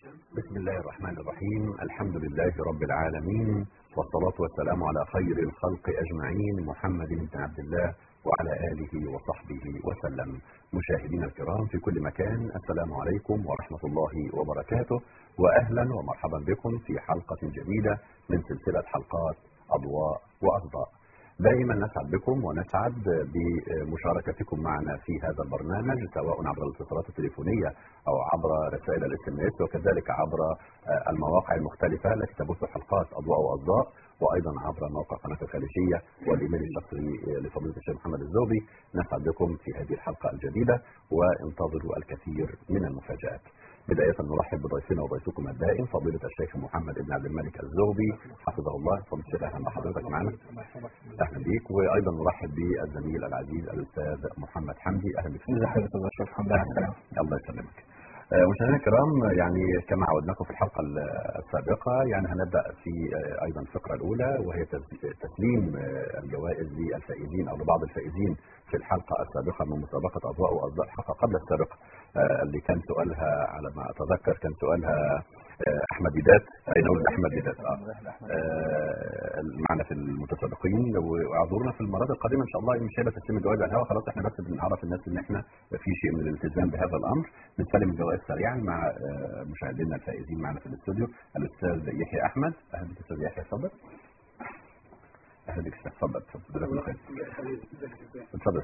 بسم الله الرحمن الرحيم الحمد لله رب العالمين والصلاة والسلام على خير الخلق أجمعين محمد بن عبد الله وعلى آله وصحبه وسلم مشاهدينا الكرام في كل مكان السلام عليكم ورحمة الله وبركاته وأهلا ومرحبا بكم في حلقة جديدة من سلسلة حلقات أضواء وأضواء دائما نسعد بكم ونسعد بمشاركتكم معنا في هذا البرنامج سواء عبر الاتصالات التليفونيه او عبر رسائل الاس ام اس وكذلك عبر المواقع المختلفه التي تبث حلقات اضواء واضواء وايضا عبر موقع قناه الخليجيه والايميل الشخصي لفضيله الشيخ محمد الزوبي نسعد بكم في هذه الحلقه الجديده وانتظروا الكثير من المفاجات. بداية نرحب بضيفنا وضيفكم الدائم فضيلة الشيخ محمد بن عبد الملك الزغبي حفظه الله فضيلة الشيخ أهلا بحضرتك معنا أهلا بيك وأيضا نرحب بالزميل العزيز الأستاذ محمد حمدي أهلا بك ازي حضرتك يا شيخ محمد الله يسلمك مشاهدينا الكرام يعني كما عودناكم في الحلقه السابقه يعني هنبدا في ايضا الفقره الاولى وهي تسليم الجوائز للفائزين او لبعض الفائزين في الحلقه السابقه من مسابقه اضواء واصداء الحلقه قبل السابقه اللي كان سؤالها على ما اتذكر كان سؤالها احمد ديدات اين ولد احمد ديدات اه, آه معنا في المتسابقين واعذرونا في المرات القادمه ان شاء الله مش هيبقى تسليم الجوائز على الهواء خلاص احنا بس بنعرف الناس ان احنا في شيء من الالتزام بهذا الامر بنسلم الجوائز سريعا مع آه مشاهدينا الفائزين معنا في الاستوديو الاستاذ يحيى احمد اهلا بك استاذ يحيى اتفضل اهلا بك اتفضل اتفضل جزاك الله خير اتفضل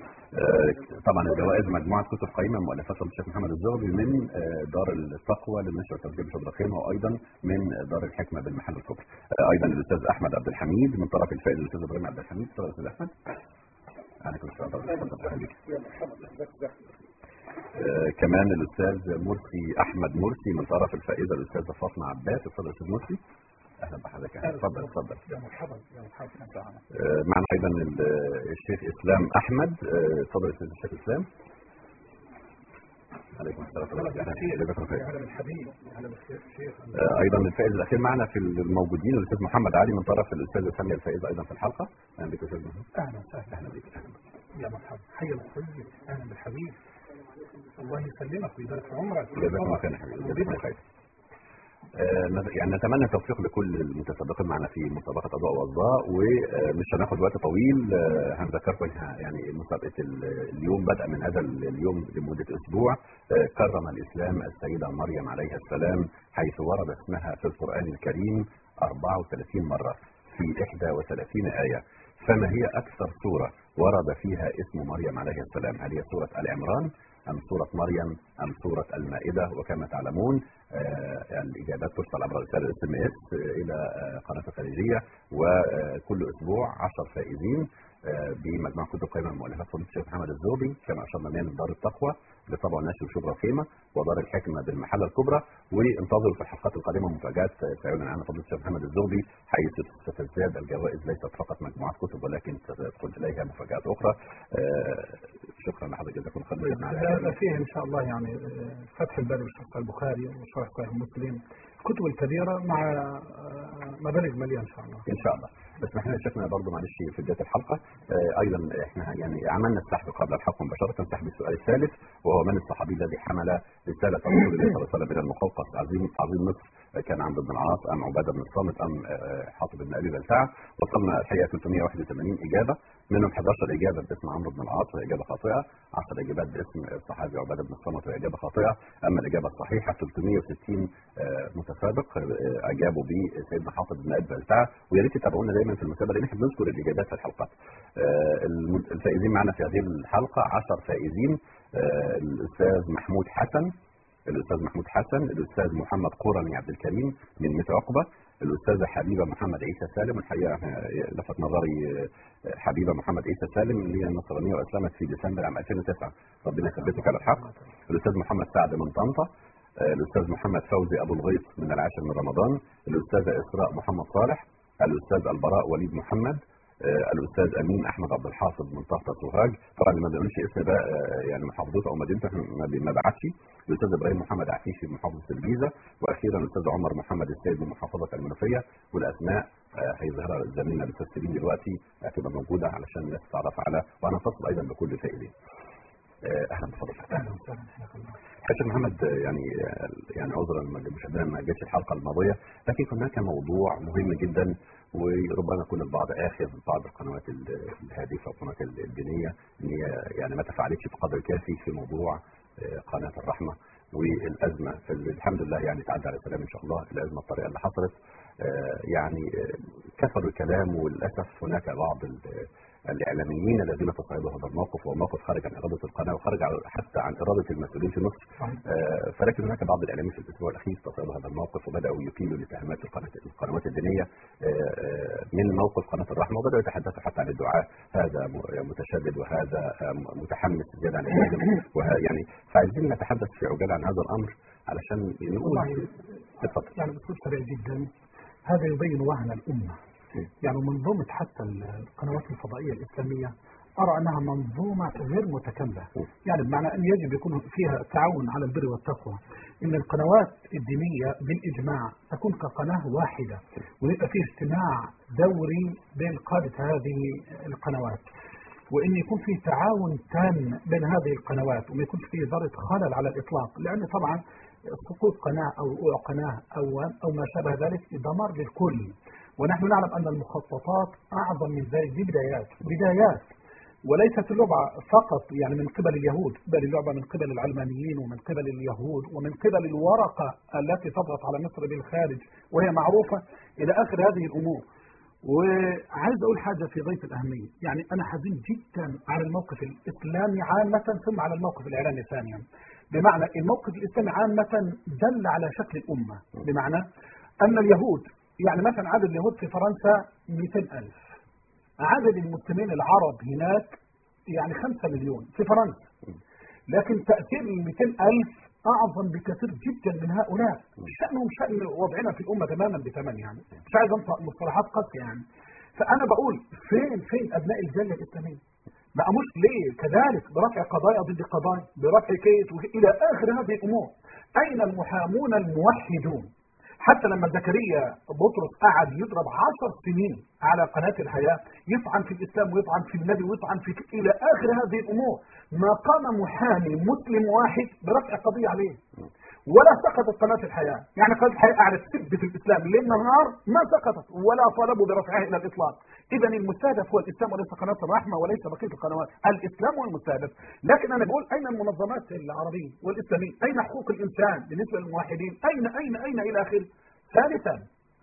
طبعا الجوائز مجموعه كتب قيمه مؤلفات الشيخ محمد الزهري من دار التقوى للنشر والتسجيل بشبرا خيمه وايضا من دار الحكمه بالمحل الكبرى ايضا الاستاذ احمد عبد الحميد من طرف الفائز الاستاذ ابراهيم عبد الحميد اتفضل استاذ احمد عليكم السلام اتفضل اهلا بك كمان الاستاذ مرسي احمد مرسي من طرف الفائزه الاستاذه فاطمه عباس اتفضل استاذ مرسي اهلا بحضرتك اتفضل اتفضل يا مرحبا يا مرحبا معنا ايضا الشيخ اسلام احمد اتفضل استاذ الشيخ اسلام عليكم السلام ورحمه الله اهلا بالحبيب اهلا بالشيخ ايضا الفائز الاخير معنا في الموجودين الاستاذ محمد علي من طرف الاستاذ ساميه الفائز ايضا في الحلقه اهلا بك استاذ محمد اهلا وسهلا اهلا بك يا مرحبا حي الطيب اهلا بالحبيب الله يسلمك ويبارك في عمرك جزاك الله خير يا حبيبي جزاك الله خير يعني نتمنى التوفيق لكل المتسابقين معنا في مسابقه اضواء واضواء ومش هناخد وقت طويل هنذكركم يعني مسابقه اليوم بدا من هذا اليوم لمده اسبوع كرم الاسلام السيده مريم عليها السلام حيث ورد اسمها في القران الكريم 34 مره في 31 ايه فما هي اكثر سوره ورد فيها اسم مريم عليها السلام هل هي سوره ال عمران أم سورة مريم أم سورة المائدة وكما تعلمون آه الإجابات ترسل عبر رسالة اس ام اس إلى آه قناة الخليجية وكل أسبوع 10 فائزين آه بمجموعة كتب قيمة المؤلفات فضيلة الشيخ محمد الزوبي كما أشرنا من دار التقوى لطبع النشر وشبرا خيمة ودار الحكمة بالمحلة الكبرى وانتظروا في الحلقات القادمة مفاجآت سيعلن عنها فضيلة الشيخ محمد الزوبي حيث ستزداد الجوائز ليست فقط مجموعة كتب ولكن ستدخل إليها مفاجآت أخرى شكرا لحضرتك جزاكم خير هذا فيه ان شاء الله يعني فتح الباري وشرح البخاري وشرح صحيح مسلم الكتب الكبيره مع مبالغ ماليه ان شاء الله ان شاء الله بس احنا شفنا برضه معلش في بدايه الحلقه آه ايضا احنا يعني عملنا السحب قبل الحلقه مباشره سحب السؤال الثالث وهو من الصحابي الذي حمل رساله رسول الله صلى الله عليه وسلم الى المقوقس عظيم عظيم مصر كان عمرو بن العاص ام عباده بن الصامت ام حاطب بن ابي بلتع وصلنا الحقيقه 381 اجابه منهم 11 اجابه باسم عمرو بن العاص وهي اجابه خاطئه 10 اجابات باسم الصحابي عباده بن الصامت وهي اجابه خاطئه اما الاجابه الصحيحه 360 متسابق اجابوا بسيدنا حاطب بن ابي بلتع ويا ريت تتابعونا دايما في المسابقه لان احنا بنذكر الاجابات في الحلقات الفائزين معنا في هذه الحلقه 10 فائزين الاستاذ محمود حسن الاستاذ محمود حسن الاستاذ محمد قرني عبد الكريم من ميت عقبه الاستاذه حبيبه محمد عيسى سالم الحقيقه لفت نظري حبيبه محمد عيسى سالم اللي هي نصرانيه واسلمت في ديسمبر عام 2009 ربنا يثبتك على الحق الاستاذ محمد سعد من طنطا الاستاذ محمد فوزي ابو الغيث من العاشر من رمضان الاستاذه اسراء محمد صالح الاستاذ البراء وليد محمد الاستاذ امين احمد عبد الحافظ من طهطا سوهاج طبعا اللي ما بيقولش اسم ده يعني محافظته او مدينته ما بعتش الاستاذ ابراهيم محمد عفيفي من محافظه الجيزه واخيرا الاستاذ عمر محمد السيد من محافظه المنوفيه والاسماء هيظهرها زميلنا الاستاذ سليم دلوقتي هتبقى موجوده علشان الناس تتعرف على وانا اتصل ايضا بكل الفائزين اهلا بفضلك اهلا وسهلا كابتن محمد يعني يعني عذرا لمشاهدينا ما جاتش الحلقه الماضيه لكن هناك موضوع مهم جدا وربما يكون البعض اخذ بعض القنوات ال- الهادفه والقنوات الدينيه ان هي يعني ما تفاعلتش بقدر كافي في موضوع آه، قناه الرحمه والازمه الحمد لله يعني تعدى على سلام ان شاء الله الازمه الطريقه اللي حصلت آه، يعني آه، كثر الكلام وللاسف هناك بعض ال- الاعلاميين الذين تصعدوا هذا الموقف وهو موقف خارج عن اراده القناه وخارج عن- حتى عن اراده المسؤولين في مصر صحيح. آه، فلكن هناك بعض الاعلاميين في الاسبوع الاخير تصعدوا هذا الموقف وبداوا يكيلوا لاتهامات القناه القنوات الدينيه آه، آه، من موقف قناه الرحمه وبداوا يتحدثوا حتى عن الدعاء هذا م- متشدد وهذا آه، متحمس زياده عن اللازم وه- يعني فعايزين نتحدث في عجاله عن هذا الامر علشان نقول والله اتفضل يعني باسلوب سريع جدا هذا يبين وهن الامه يعني منظومه حتى القنوات الفضائيه الاسلاميه ارى انها منظومه غير متكامله يعني بمعنى ان يجب يكون فيها تعاون على البر والتقوى ان القنوات الدينيه بالاجماع تكون كقناه واحده ويبقى فيه اجتماع دوري بين قاده هذه القنوات وان يكون في تعاون تام بين هذه القنوات وما يكونش فيه ذره خلل على الاطلاق لان طبعا سقوط قناه او وقوع قناه او او ما شابه ذلك دمار للكل ونحن نعلم ان المخططات اعظم من ذلك دي بدايات بدايات وليست اللعبة فقط يعني من قبل اليهود بل اللعبة من قبل العلمانيين ومن قبل اليهود ومن قبل الورقة التي تضغط على مصر بالخارج وهي معروفة إلى آخر هذه الأمور وعايز أقول حاجة في غاية الأهمية يعني أنا حزين جدا على الموقف الإسلامي عامة ثم على الموقف الإعلامي ثانيا بمعنى الموقف الإسلامي عامة دل على شكل الأمة بمعنى أن اليهود يعني مثلا عدد اليهود في فرنسا 200 ألف عدد المسلمين العرب هناك يعني 5 مليون في فرنسا لكن تأثير ال 200 ألف أعظم بكثير جدا من هؤلاء شأنهم شأن وضعنا في الأمة تماما بثمن يعني مش عايز أنطق مصطلحات قاسية يعني فأنا بقول فين فين أبناء الجالية الإسلامية ما قاموش ليه كذلك برفع قضايا ضد قضايا برفع كيت إلى آخر هذه الأمور أين المحامون الموحدون حتى لما زكريا بطرس قعد يضرب عشر سنين على قناة الحياة يطعن في الإسلام ويطعن في النبي ويطعن في ك- إلى آخر هذه الأمور ما قام محامي مسلم واحد برفع قضية عليه ولا سقطت قناة الحياة يعني قناة الحياة قعدت تسب في الإسلام ليل نهار ما سقطت ولا طلبوا برفعها إلى الإطلاق إذا المستهدف هو الإسلام وليس قناة الرحمة وليس بقية القنوات الإسلام هو المستهدف لكن أنا بقول أين المنظمات العربية والإسلامية أين حقوق الإنسان بالنسبة للموحدين أين أين أين إلى آخره ثالثا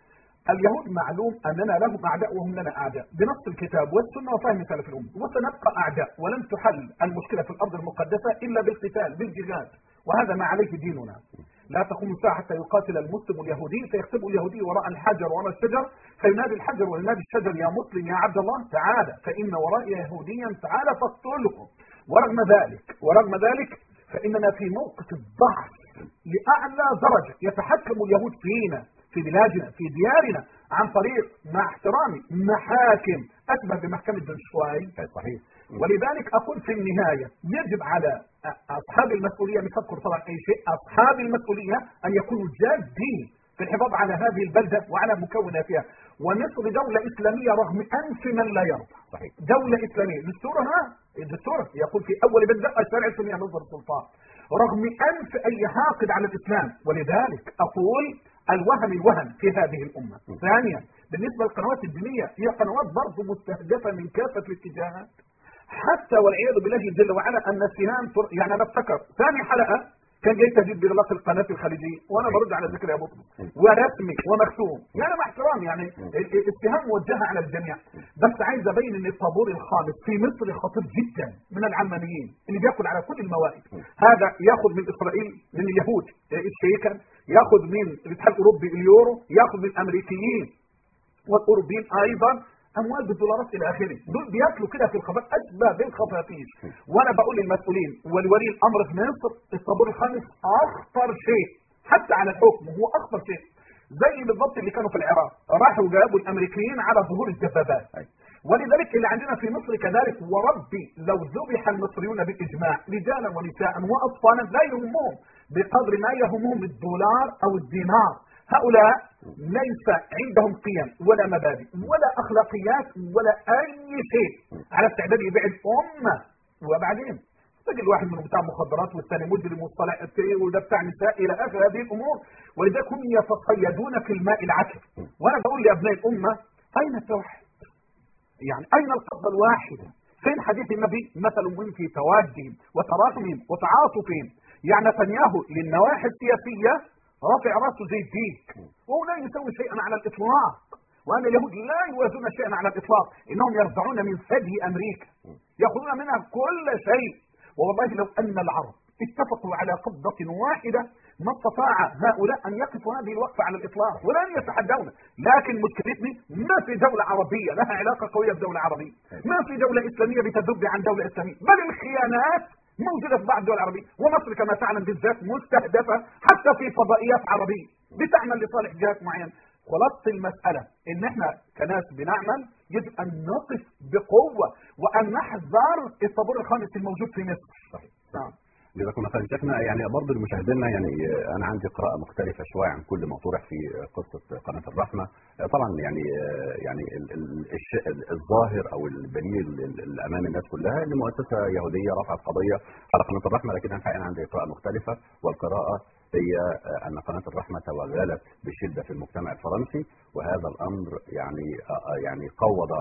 اليهود معلوم أننا لهم أعداء وهم لنا أعداء بنص الكتاب والسنة وفهم سلف الأمة وسنبقى أعداء ولن تحل المشكلة في الأرض المقدسة إلا بالقتال بالجهاد وهذا ما عليه ديننا لا تقوم الساعة حتى يقاتل المسلم اليهودي فيكتب اليهودي وراء الحجر وراء الشجر فينادي الحجر وينادي الشجر يا مسلم يا عبد الله تعالى فإن ورائي يهوديا تعالى فاقتله ورغم ذلك ورغم ذلك فإننا في موقف الضعف لأعلى درجة يتحكم اليهود فينا في بلادنا في ديارنا عن طريق مع احترامي محاكم أشبه بمحكمة دنشواي صحيح ولذلك أقول في النهاية يجب على أصحاب المسؤولية مش أذكر طبعا أي شيء أصحاب المسؤولية أن يكونوا جادين في الحفاظ على هذه البلدة وعلى مكوناتها ونصر دولة إسلامية رغم أنف من لا يرضى صحيح دولة إسلامية دستورها الدستور يقول في أول بدء الشرع السنية نظر السلطان رغم أنف أي حاقد على الإسلام ولذلك أقول الوهن الوهن في هذه الأمة ثانيا بالنسبة للقنوات الدينية هي قنوات برضه مستهدفة من كافة الاتجاهات حتى والعياذ بالله جل وعلا أن السهام تر- يعني أنا أفتكر ثاني حلقة كان جاي تهديد باغلاق القناه الخليجيه وانا برد على ذكر يا ابو ورسمي ومختوم يعني مع احترام يعني ال- ال- الاتهام موجهه على الجميع بس عايز ابين ان الطابور الخامس في مصر خطير جدا من العلمانيين اللي بياكل على كل الموائد هذا ياخذ من اسرائيل من اليهود الشيكا ياخذ من الاتحاد الاوروبي اليورو ياخذ من الامريكيين والاوروبيين ايضا اموال بالدولارات الى اخره دول بياكلوا كده في الخفاف اشبه بالخفافيش وانا بقول للمسؤولين ولولي الامر في مصر الطابور الخامس اخطر شيء حتى على الحكم هو اخطر شيء زي بالضبط اللي كانوا في العراق راحوا جابوا الامريكيين على ظهور الدبابات ولذلك اللي عندنا في مصر كذلك وربي لو ذبح المصريون بالاجماع رجالا ونساء واطفالا لا يهمهم بقدر ما يهمهم الدولار او الدينار هؤلاء ليس عندهم قيم ولا مبادئ ولا اخلاقيات ولا اي شيء على استعداد يبيع الامه وبعدين تجد واحد منهم بتاع مخدرات والثاني مجرم والصلاة وده بتاع نساء الى اخر هذه الامور ولذلك هم يتصيدون في الماء العكر وانا بقول لابناء الامه اين التوحيد؟ يعني اين القصد الواحده؟ فين حديث النبي مثل من في توادهم وتراحمهم وتعاطفهم يعني نتنياهو للنواحي السياسيه رافع راسه زي الديك وهو لا يسوي شيئا على الاطلاق وان اليهود لا يوازون شيئا على الاطلاق انهم يرضعون من ثدي امريكا ياخذون منها كل شيء والله لو ان العرب اتفقوا على قبضة واحدة ما استطاع هؤلاء أن يقفوا هذه الوقفة على الإطلاق ولن يتحدون لكن مشكلتني ما في دولة عربية لها علاقة قوية بدولة عربية ما في دولة إسلامية بتذب عن دولة إسلامية بل الخيانات موجودة في بعض الدول العربية ومصر كما تعلم بالذات مستهدفة حتى في فضائيات عربية بتعمل لصالح جهات معينة خلاصة المسألة ان احنا كناس بنعمل يجب ان نقف بقوة وان نحذر الطابور الخامس الموجود في مصر نعم جزاكم الله خير شيخنا يعني برضه لمشاهدينا يعني انا عندي قراءه مختلفه شويه عن كل ما طرح في قصه قناه الرحمه طبعا يعني يعني الظاهر او البنين اللي امام الناس كلها ان مؤسسه يهوديه رفعت قضيه على قناه الرحمه لكن انا عندي قراءه مختلفه والقراءه هي ان قناه الرحمه توغلت بشده في المجتمع الفرنسي وهذا الامر يعني يعني قوض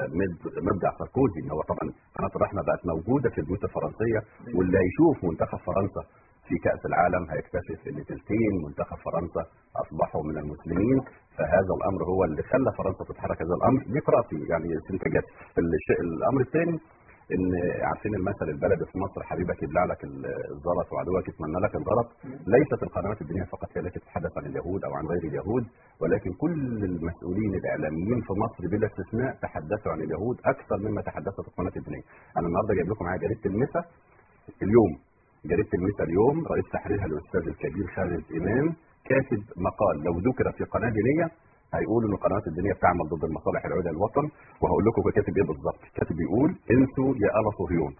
مبدع ساركوزي ان هو طبعا قناه الرحمه بقت موجوده في البيوت الفرنسيه واللي هيشوف منتخب فرنسا في كاس العالم هيكتشف ان ثلثين منتخب فرنسا اصبحوا من المسلمين فهذا الامر هو اللي خلى فرنسا تتحرك هذا الامر دي قراءتي يعني استنتاجات الامر الثاني ان عارفين المثل البلد في مصر حبيبك يبلع لك الزلط وعدوك يتمنى لك الغلط ليست القنوات الدينيه فقط هي التي تتحدث عن اليهود او عن غير اليهود ولكن كل المسؤولين الاعلاميين في مصر بلا استثناء تحدثوا عن اليهود اكثر مما تحدثت القنوات الدينيه انا النهارده جايب لكم معايا جريده المسا اليوم جريده المسا اليوم رئيس تحريرها الاستاذ الكبير خالد امام كاتب مقال لو ذكر في قناه دينيه هيقولوا ان القنوات الدينيه بتعمل ضد المصالح العليا للوطن وهقول لكم كاتب ايه بالظبط كاتب بيقول انسوا يا ال صهيون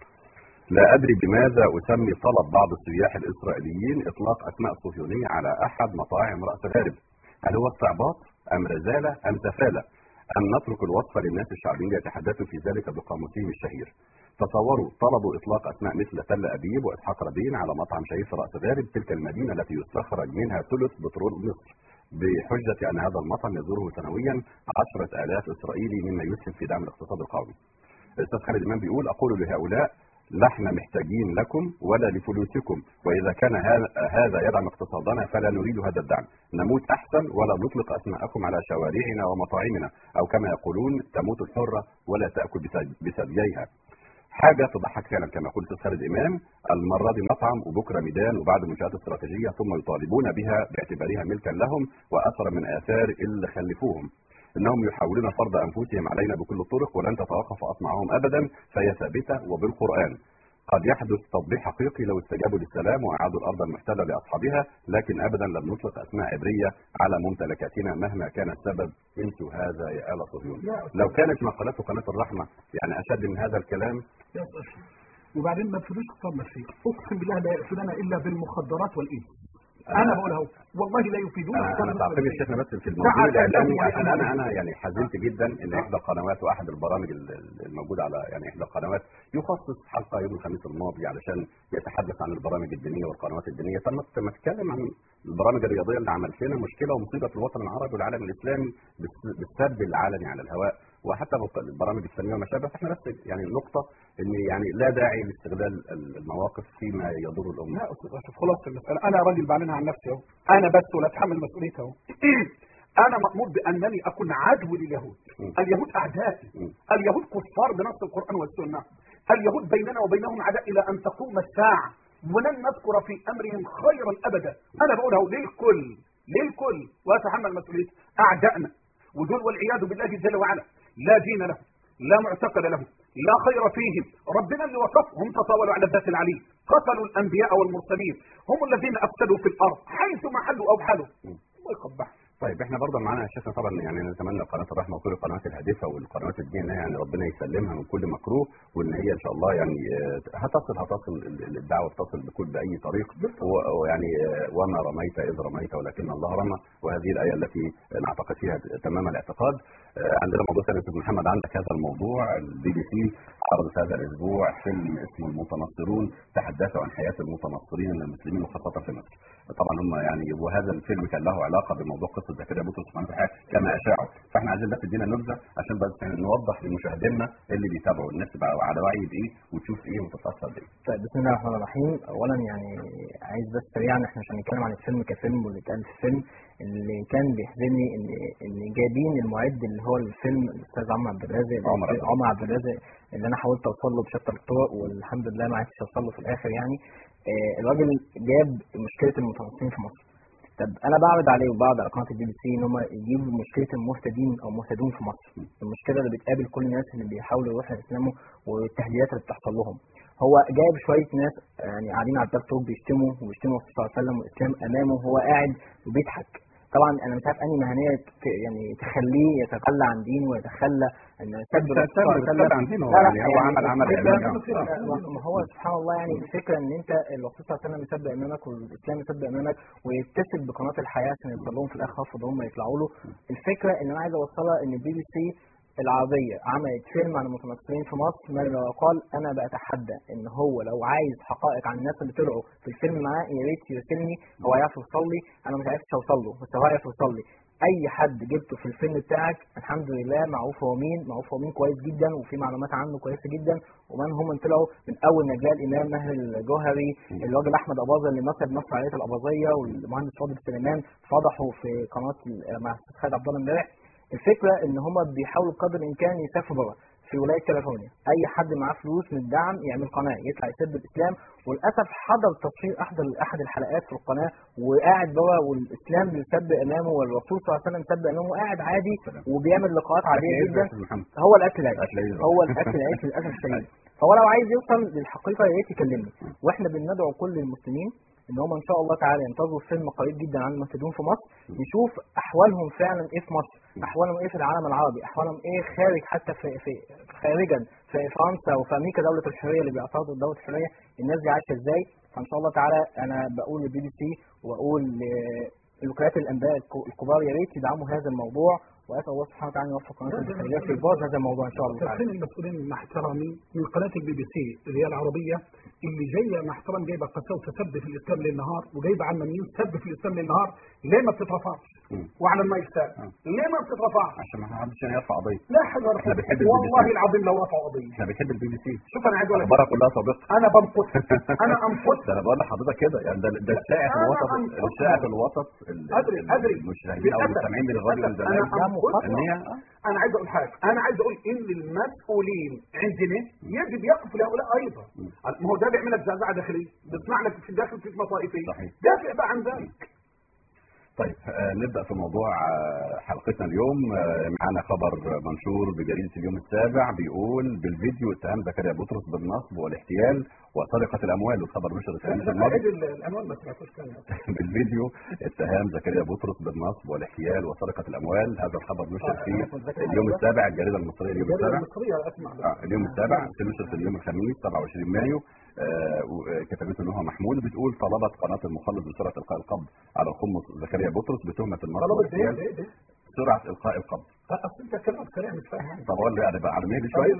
لا ادري بماذا اسمي طلب بعض السياح الاسرائيليين اطلاق اسماء صهيونيه على احد مطاعم راس غارب هل هو استعباط ام رزاله ام سفاله ام نترك الوصف للناس الشعبيين يتحدثوا في ذلك بقاموسهم الشهير تصوروا طلبوا اطلاق اسماء مثل تل ابيب واسحاق ربين على مطعم شهير في راس غارب تلك المدينه التي يستخرج منها ثلث بترول مصر بحجة أن هذا المطعم يزوره سنويا عشرة آلاف إسرائيلي مما يسهم في دعم الاقتصاد القومي. الأستاذ خالد إمام بيقول أقول لهؤلاء لا احنا محتاجين لكم ولا لفلوسكم واذا كان هذا يدعم اقتصادنا فلا نريد هذا الدعم نموت احسن ولا نطلق اسماءكم على شوارعنا ومطاعمنا او كما يقولون تموت الحره ولا تاكل بثدييها حاجه تضحك فعلا كما يقول الاستاذ خالد امام المره دي مطعم وبكره ميدان وبعد منشات استراتيجيه ثم يطالبون بها باعتبارها ملكا لهم واثر من اثار اللي خلفوهم انهم يحاولون فرض انفسهم علينا بكل الطرق ولن تتوقف اطماعهم ابدا فهي ثابته وبالقران قد يحدث تطبيق حقيقي لو استجابوا للسلام واعادوا الارض المحتله لاصحابها لكن ابدا لن نطلق اسماء عبريه على ممتلكاتنا مهما كان السبب انسوا هذا يا ال صهيون لو كانت مقالات قناه الرحمه يعني اشد من هذا الكلام وبعدين ما تفيدوش تصمم شيء اقسم بالله لا يأتوننا الا بالمخدرات والايد انا بقول اهو والله لا يفيدون انا تعقيب الشيخنا بس في الموضوع الاعلامي عشان انا انا يعني حزنت جدا ان احدى القنوات واحد البرامج الموجوده على يعني احدى القنوات يخصص حلقه يوم الخميس الماضي علشان يتحدث عن البرامج الدينيه والقنوات الدينيه طب ما تتكلم عن البرامج الرياضيه اللي عملت لنا مشكله ومصيبه في الوطن العربي والعالم الاسلامي بالسب العلني على الهواء وحتى البرامج الفنيه وما شابه احنا بس يعني نقطه ان يعني لا داعي لاستغلال المواقف فيما يضر الامه. لا استاذ اشرف خلاص المساله انا راجل بعلنها عن نفسي اهو انا بس ولا اتحمل مسؤوليتي اهو انا مامور بانني اكون عدو لليهود اليهود اعدائي اليهود كفار بنص القران والسنه اليهود بيننا وبينهم عداء الى ان تقوم الساعه ولن نذكر في امرهم خيرا ابدا انا بقول اهو للكل للكل واتحمل مسؤوليتي اعدائنا ودول والعياذ بالله جل وعلا لا دين له لا معتقد له لا خير فيهم ربنا اللي وصفهم تطاولوا على الذات العلي قتلوا الانبياء والمرسلين هم الذين افسدوا في الارض حيث ما حلوا او حلوا الله يقبح طيب احنا برضه معانا يا شيخنا طبعا يعني نتمنى قناه الرحمه وكل القنوات الهادفه والقنوات الدينيه يعني ربنا يسلمها من كل مكروه وان هي ان شاء الله يعني آه، هتصل هتصل ال- ال- الدعوه تصل بكل باي طريق و- ويعني آه، وما رميت اذ رميت ولكن الله رمى وهذه الايه التي نعتقد فيها تمام الاعتقاد آه، عندنا موضوع ثاني استاذ محمد عندك هذا الموضوع البي بي سي عرضت هذا الاسبوع فيلم اسمه المتنصرون تحدثوا عن حياه المتنصرين من المسلمين وخاصه في مصر طبعا هم يعني وهذا الفيلم كان له علاقه بموضوع قصه زكريا بطرس سبحانه وتعالى كما اشاعوا فاحنا عايزين بس تدينا نبذه عشان بس نوضح لمشاهدينا اللي بيتابعوا الناس تبقى على وعي بايه وتشوف ايه وتتاثر بايه طيب بسم الله الرحمن الرحيم اولا يعني عايز بس سريعا احنا مش هنتكلم عن الفيلم كفيلم واللي اتقال في الفيلم اللي كان بيحزنني ان ان جايبين المعد اللي هو الفيلم الاستاذ عمرو عبد الرازق عمر عبد عمر عبد الرازق اللي انا حاولت اوصل له بشتى الطرق والحمد لله ما عرفتش اوصل له في الاخر يعني آه، الراجل جاب مشكله المتنصرين في مصر طب انا بعرض عليه وبعرض على قناه البي بي سي ان هم يجيبوا مشكله المهتدين او مهتدون في مصر المشكله اللي بتقابل كل الناس اللي بيحاولوا يروحوا يسلموا والتهديدات اللي بتحصل لهم هو جايب شويه ناس يعني قاعدين على التيك توك بيشتموا وبيشتموا الرسول صلى الله عليه وسلم والاسلام امامه وهو قاعد وبيضحك طبعا انا مش عارف انهي مهنيه ت- يعني تخليه يتخلى عن دينه ويتخلى ان يسب الرسول صلى الله عليه وسلم. بتتابع عن دينه لا لا يعني هو عمل عمل الفكرة- اعلامي ما ما هو سبحان الله يعني الفكره ان انت الرسول صلى الله عليه وسلم يسب امامك والاسلام يسب امامك ويتصل بقناه الحياه عشان يوصل لهم في الاخر خفض هم يطلعوا له الفكره ان انا عايز اوصلها ان البي بي سي العربية عملت فيلم عن المتنصرين في مصر ماذا قال أنا بتحدى إن هو لو عايز حقائق عن الناس اللي طلعوا في الفيلم معاه يا ريت يرسلني هو هيعرف يوصل لي أنا مش عارف أوصل له بس هو هيعرف يوصل لي أي حد جبته في الفيلم بتاعك الحمد لله معروف هو مين معروف هو مين كويس جدا وفي معلومات عنه كويسة جدا ومن هم من طلعوا من أول نجلاء الإمام ماهر الجوهري الراجل أحمد أباظة اللي نصب نص عليه الأباظية والمهندس فاضل سليمان فضحوا في قناة ال- مع الأستاذ خالد عبد الله امبارح الفكره ان هم بيحاولوا بقدر الامكان يسافروا بره في ولايه كاليفورنيا اي حد معاه فلوس من الدعم يعمل قناه يطلع يسب الاسلام وللاسف حضر تصوير احد احد الحلقات في القناه وقاعد بره والاسلام بيسب امامه والرسول صلى الله عليه وسلم سب امامه وقاعد عادي وبيعمل لقاءات عاديه جدا محمد هو الاكل العيش الأكل العيش. هو الاكل العيش للاسف الشديد فهو لو عايز يوصل للحقيقه يا ريت يكلمني واحنا بندعو كل المسلمين ان هم ان شاء الله تعالى ينتظروا فيلم قريب جدا عن المهتدون في مصر نشوف احوالهم فعلا ايه في مصر احوالهم ايه في العالم العربي احوالهم ايه خارج حتى في, في خارجا في فرنسا وفي امريكا دوله الحريه اللي بيعترضوا دوله الحريه الناس دي عايشه ازاي فان شاء الله تعالى انا بقول للبي بي سي واقول لوكالات الانباء الك- الكبار يا ريت يدعموا هذا الموضوع واسال الله سبحانه وتعالى ان يوفق قناه الخيريه في ابراز هذا الموضوع ان شاء الله تعالى فين المسؤولين مع احترامي من قناه البي بي سي اللي هي العربيه اللي جايه مع احترام جايبه قساوسه سب في الاسلام للنهار وجايبه علمانيين سب في الاسلام للنهار ليه ما بتترفعش؟ مم. وعلى المايستان مم. ليه ما بتترفعش؟ عشان ما حدش يعني يرفع قضيه لا حاجه إحنا بنحب البي بي سي. والله العظيم لو رفعوا قضيه احنا بنحب البي بي سي شوف انا عايز اقول لك اخبارها كلها صادقه انا بنقص انا انقص ده انا بقول لحضرتك كده يعني ده ده الشائع في أنا الوسط أنقصها. الشائع في الوسط ال- أدري ال- أدري المشاهدين او للأسف. المستمعين من الراديو من للأسف. زمان أنا أنقصها. ان هي انا عايز اقول حاجه انا عايز اقول ان المسؤولين عندنا يجب يقفوا لهؤلاء ايضا ما هو ده بيعمل لك زعزعه داخليه بيصنع لك في الداخل فتنه طائفيه صحيح. دافع بقى عن ذلك طيب آه، نبدا في موضوع آه، حلقتنا اليوم آه، معانا خبر منشور بجريده اليوم السابع بيقول بالفيديو اتهام زكريا بطرس بالنصب والاحتيال وسرقه الاموال والخبر نشر الخميس الماضي عيد العنوان ما سمعتوش كان بالفيديو اتهام زكريا بطرس بالنصب والاحتيال وسرقه الاموال هذا الخبر نشر في اليوم السابع الجريده المصريه اليوم الجريده السابع المصريه اسمع آه، اليوم السابع نشر في اليوم الخميس 27 مايو آه، وكتبته نهى محمود بتقول طلبت قناه المخلص بسرعه القاء القبض على الخمس زكريا بطرس بتهمه النصب طلبت ايه والاحتيال ايه ده سرعه القاء القبض اصل انت كلامك سريع مش فاهم طب اقول له يعني بقى على مهلي شويه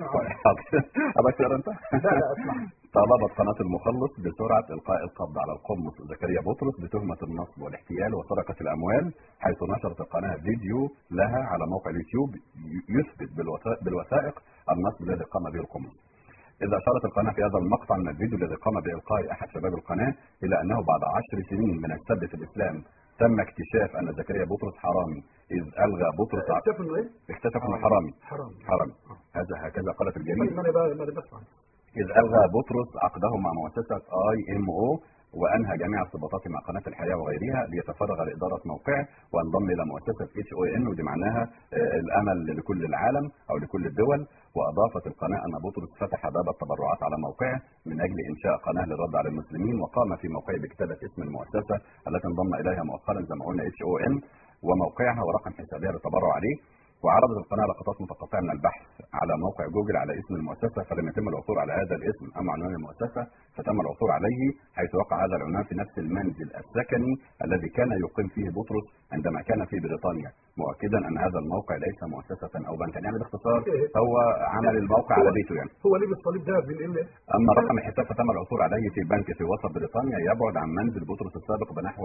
ابقى تقرا انت لا لا اسمع طلبت قناة المخلص بسرعة إلقاء القبض على القمص زكريا بطرس بتهمة النصب والاحتيال وسرقة الأموال حيث نشرت القناة فيديو لها على موقع اليوتيوب ي- يثبت بالوثائق, بالوثائق النصب الذي قام به القمص إذا أشارت القناة في هذا المقطع من الفيديو الذي قام بإلقاء أحد شباب القناة إلى أنه بعد عشر سنين من السب في الإسلام تم اكتشاف أن زكريا بطرس حرامي إذ ألغى بطرس ع- اكتشف انه ايه اكتشف أنه حرامي حرام حرامي هذا هكذا قالت طيب الجريدة ما انا بقى ما انا بسمع إذ ألغى بطرس عقده مع مؤسسة اي ام او وانهى جميع ارتباطاته مع قناه الحياه وغيرها ليتفرغ لاداره موقعه وانضم الى مؤسسه اتش او ان ودي معناها آه، الامل لكل العالم او لكل الدول واضافت القناه ان بطرس فتح باب التبرعات على موقعه من اجل انشاء قناه للرد على المسلمين وقام في موقعه بكتابه اسم المؤسسه التي انضم اليها مؤخرا زي ما قلنا اتش او ان وموقعها ورقم حسابها للتبرع عليه وعرضت القناه لقطات متقطعه من البحث على موقع جوجل على اسم المؤسسه فلم يتم العثور على هذا الاسم اما عنوان المؤسسه فتم العثور عليه حيث وقع هذا العنوان في نفس المنزل السكني الذي كان يقيم فيه بطرس عندما كان في بريطانيا مؤكدا ان هذا الموقع ليس مؤسسه او بنكا يعني باختصار هو عمل الموقع على بيته يعني هو ليه بالصليب ده بالإل اما رقم الحساب فتم العثور عليه في بنك في وسط بريطانيا يبعد عن منزل بطرس السابق بنحو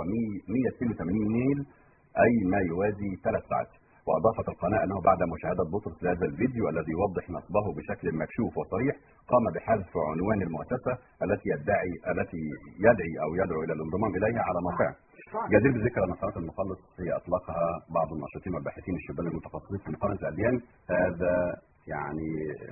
182 ميل اي ما يوازي ثلاث ساعات واضافت القناه انه بعد مشاهده بطرس لهذا الفيديو الذي يوضح نصبه بشكل مكشوف وصريح قام بحذف عنوان المؤسسه التي يدعي التي يدعي او يدعو الى الانضمام اليها على موقعه جدير بالذكر ان قناه المخلص هي اطلقها بعض الناشطين والباحثين الشبان المتخصصين في مقارنه الاديان هذا يعني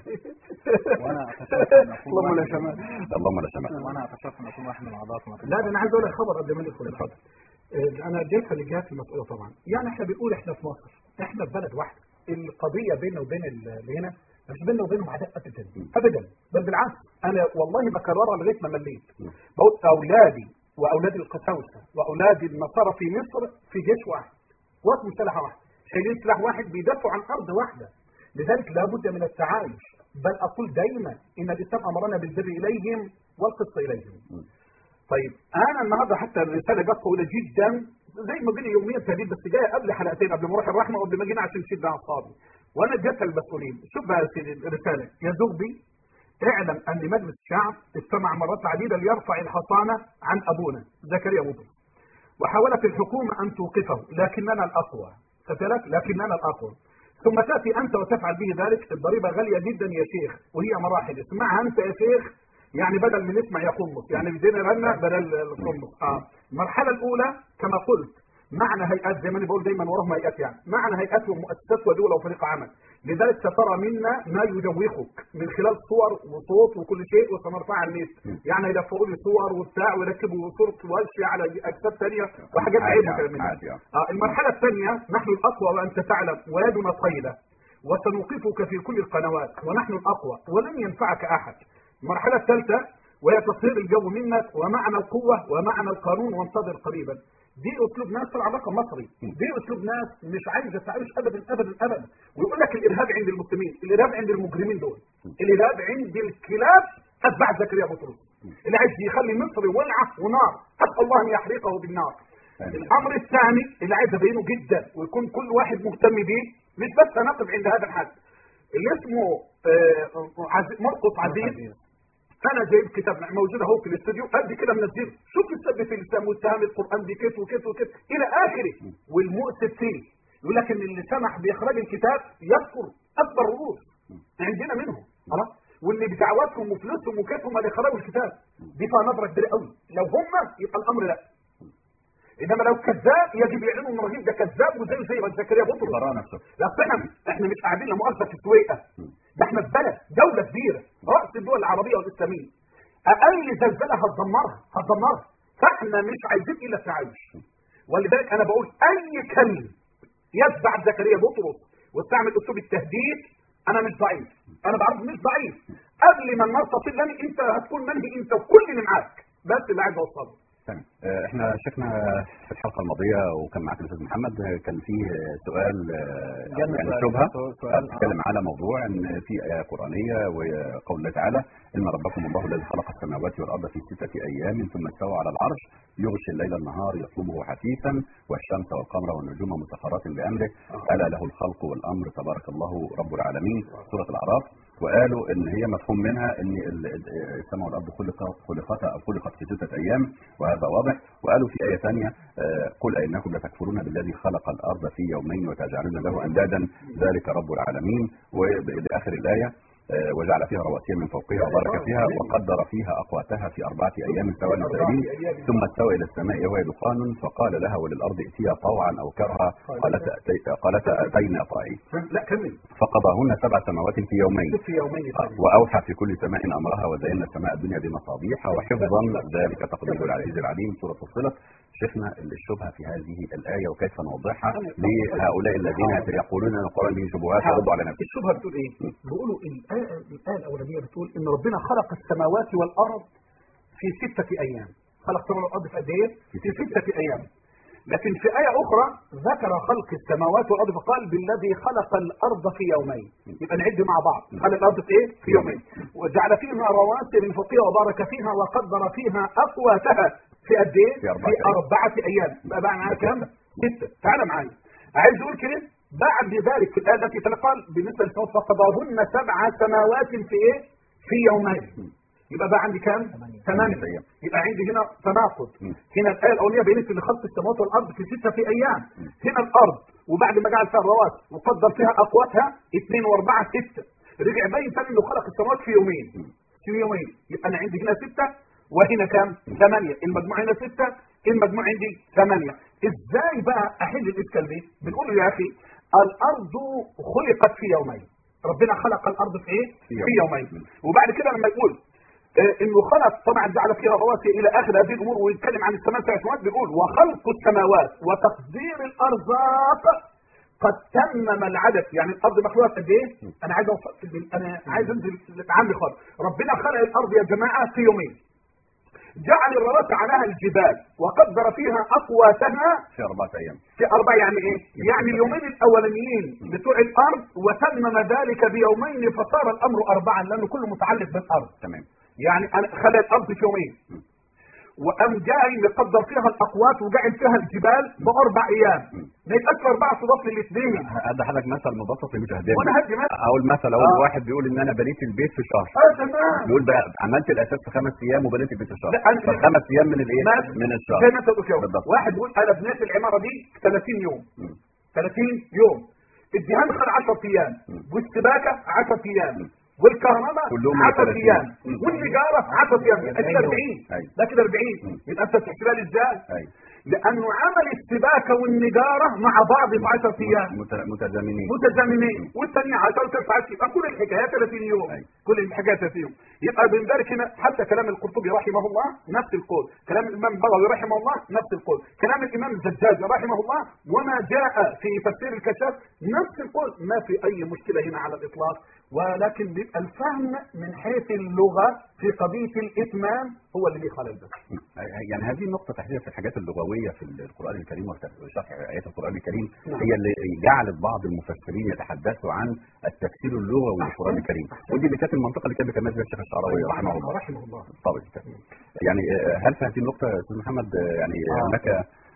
وانا اتشرف ان اكون اللهم لا واحد- شمال اللهم لا شمال وانا اتشرف ان اكون واحد من اعضاء قناه لا ده انا عايز اقول لك خبر قبل ما ندخل الحلقه آه، انا جيت للجهات المسؤوله طبعا يعني احنا بنقول احنا في مصر احنا في بلد واحده القضيه بيننا وبين ال- اللي هنا مش بيننا وبينهم عداء ابدا ابدا بل بالعكس انا والله بكررها لغايه ما مليت بقول اولادي واولاد القساوسه واولاد النصارى في مصر في جيش واحد قوات مسلحه واحده شايلين سلاح واحد بيدافعوا عن ارض واحده لذلك لابد من التعايش بل اقول دائما ان الاسلام امرنا بالبر اليهم والقسط اليهم طيب انا النهارده حتى الرساله جت طويله جدا زي ما بيني يوميا تهديد بس جايه قبل حلقتين قبل ما اروح الرحمه وقبل ما جينا عشان نشد اعصابي وانا اديتها المسؤولين شوف بقى يا سيدي الرساله يا زغبي اعلم ان مجلس الشعب استمع مرات عديده ليرفع الحصانه عن ابونا زكريا بطرس وحاولت الحكومه ان توقفه لكننا الاقوى فتلك لكننا الاقوى ثم تاتي انت وتفعل به ذلك الضريبه غاليه جدا يا شيخ وهي مراحل اسمعها انت يا شيخ يعني بدل من اسمع يا قمص يعني بدينا رنة بدل القمص اه المرحله الاولى كما قلت معنى هيئات زي ما انا بقول دايما وراهم هيئات يعني معنى هيئات ومؤسسات ودول وفريق عمل لذلك سترى منا ما يدوخك من خلال صور وصوت وكل شيء وسنرفعها على النت يعني يلفقوا لي صور وبتاع ويركبوا صوره وش على اجساد ثانيه وحاجات عادي عيب يعني، وكلام من ده. عادي يعني. آه المرحله الثانيه نحن الاقوى وانت تعلم ويدنا طيله وسنوقفك في كل القنوات ونحن الاقوى ولن ينفعك احد المرحله الثالثه وهي تطهير الجو منك ومعنى القوه ومعنى القانون وانتظر قريبا دي اسلوب ناس في العلاقه المصري دي اسلوب ناس مش عايزه تعيش ابدا ابدا ابدا ويقول لك الارهاب عند المسلمين الارهاب عند المجرمين دول الارهاب عند الكلاب اتباع زكريا بطرس اللي عايز يخلي مصر ولعه ونار اسال الله ان يحرقه بالنار الامر الثاني اللي عايز ابينه جدا ويكون كل واحد مهتم بيه مش بس هنقف عند هذا الحد اللي اسمه آه، عز- مرقس عزيز انا جايب كتاب موجود اهو في الاستوديو قد كده منزله شوف السب في الاسلام واتهام القران بكت وكت وكت الى اخره والمؤسف فيه يقول لك ان اللي سمح باخراج الكتاب يذكر اكبر رؤوس عندنا منهم خلاص واللي بدعواتهم وفلوسهم وكتهم اللي خرجوا الكتاب دي فيها نظره كبيره قوي لو هم يبقى الامر لا انما لو كذاب يجب يعلنوا ان الرهيب ده كذاب وزي زي ما زكريا بطرس براء نفسه لا أصل احنا احنا مش قاعدين لا مؤاخذه في السويقه ده احنا في بلد دوله كبيره راس الدول العربيه والاسلاميه اقل زلزله هتدمرها هتدمرها فاحنا مش عايزين الا التعايش ولذلك انا بقول اي كلب يتبع زكريا بطرس واستعمل اسلوب التهديد انا مش ضعيف انا بعرف مش ضعيف قبل ما النار تصلني انت هتكون منهي انت وكل اللي معاك بس اللي عايز اوصله تمام آه، احنا شفنا في الحلقه الماضيه وكان معاك الاستاذ محمد آه، كان في آه، سؤال آه، أو جالنا يعني سؤال- شبهه سؤال- سؤال، بتتكلم على موضوع ان في ايه قرانيه وقول الله تعالى ان ربكم الله الذي خلق السماوات والارض في سته ايام ثم استوى على العرش يغشي الليل النهار يطلبه حثيثا والشمس والقمر والنجوم مسخرات بامره الا له الخلق والامر تبارك الله رب العالمين سوره الاعراف وقالوا ان هي مفهوم منها ان ال- ال- السماء والارض خلقت خلقتا او خلقت في سته ايام وهذا واضح وقالوا في ايه ثانيه آه، قل انكم لتكفرون بالذي خلق الارض في يومين وتجعلون له اندادا ذلك رب العالمين ولاخر الايه آه، وجعل فيها رواسي من فوقها وبارك فيها وقدر فيها اقواتها في اربعه ايام سواء للسائلين ثم استوى الى السماء وهي دخان فقال لها وللارض ائتيا طوعا او كرها قالتا أتي- قالتا اتينا طائعين لا كمل فقضاهن سبع سماوات في يومين في يومين طيب. واوحى في كل سماء امرها وزينا السماء الدنيا بمصابيح وحفظا ذلك تقدير العزيز العليم سوره فصلت شفنا الشبهه في هذه الايه وكيف نوضحها لهؤلاء الذين يقولون ان القران به شبهات يردوا على نفسه الشبهه بتقول ايه؟ بيقولوا الايه الايه الاولانيه بتقول ان ربنا خلق السماوات والارض في سته ايام خلق السماوات والارض في قد ايه؟ في سته ايام لكن في آية أخرى ذكر خلق السماوات والأرض فقال بالذي خلق الأرض في يومين يبقى نعد مع بعض خلق الأرض في إيه؟ في يومين وجعل فيها رواسي من فوقها وبارك فيها وقدر فيها أقواتها في قد إيه؟ في أربعة في أيام. أربعة أيام بقى بقى معانا كام؟ ستة تعال معايا عايز أقول كده بعد ذلك في الآية التي تقال بالنسبة للسماوات فقضاهن سبع سماوات في إيه؟ في يومين يبقى بقى عندي كام؟ ثمانية أيام. يبقى عندي هنا تناقض مم. هنا الآية الأولية بينت اللي خلق السماوات والأرض في ستة في أيام هنا الأرض وبعد ما جعل فيها الرواسي وقدر فيها أقواتها اثنين وأربعة ستة رجع باين تاني إنه خلق السماوات في يومين في يومين يبقى أنا عندي هنا ستة وهنا كام؟ ثمانية المجموع هنا ستة المجموع عندي ثمانية إزاي بقى أحل الإشكال دي؟ بنقول له يا أخي الأرض خلقت في يومين ربنا خلق الأرض في إيه؟ في يوم. في يومين وبعد كده لما يقول آه، انه خلق طبعا جعل فيها رواسي الى اخر هذه الامور ويتكلم عن السماء سبع سماوات بيقول وخلق السماوات وتقدير الارزاق قد تمم العدد يعني الارض مخلوقه قد ايه؟ انا عايز اوصل انا عايز انزل عندي خالص ربنا خلق الارض يا جماعه في يومين جعل الرواسي عليها الجبال وقدر فيها اقواتها في أربعة أيام في أربع يعني إيه؟ يعني اليومين الأولانيين بتوع الأرض وتمم ذلك بيومين فصار الأمر أربعا لأنه كله متعلق بالأرض تمام يعني أنا خلى الأرض في يومين وقام جاي مقدر فيها الأقوات وجعل فيها الجبال بأربع أيام ما يبقاش أربعة تضاف للاثنين هذا حضرتك مثل مبسط للمشاهدين وأنا هدي مثل اقول مثل اقول آه. واحد بيقول ان انا بنيت البيت في شهر اه تمام بيقول بقى عملت الاساس في خمس ايام وبنيت البيت في شهر لا، أنا- فالخمس ايام من الايه؟ ما- من الشهر زي ما انت قلت يوم بالضبط. واحد يقول انا بنيت العماره دي في 30 يوم مم. 30 يوم الدهان خد 10 ايام مم. والسباكه 10 ايام والكهرباء كلهم 10 30. ايام مم. والنجاره 10 ايام يبقى كده 40 أيوة. ده كده 40 مم. يبقى انت بتحسبها لي ازاي؟ ايوه لانه عمل السباكه والنجاره مع بعض في 10 ايام مت- متزامنين متزامنين والثانيه 10 وتسعة عشر يبقى كل الحكايات 30 يوم أيوة. كل الحكايات 30 يوم يبقى من ذلك هنا حتى كلام القرطبي رحمه الله نفس القول كلام الامام البغوي رحمه الله نفس القول كلام الامام الزجاج رحمه الله وما جاء في تفسير الكشاف نفس القول ما في اي مشكله هنا على الاطلاق ولكن بيبقى الفهم من حيث اللغه في قضيه الاتمام هو اللي ليه خلل بس يعني هذه النقطة تحديدا في الحاجات اللغوية في القرآن الكريم وشرح آيات القرآن الكريم نعم. هي اللي جعلت بعض المفسرين يتحدثوا عن التفسير اللغوي للقرآن الكريم ودي اللي كانت المنطقة اللي كان بيتميز بها الشيخ الشعراوي رحمه الله رحمه الله طبعا يعني آه، هل في هذه النقطة يا أستاذ محمد آه، يعني آه. هناك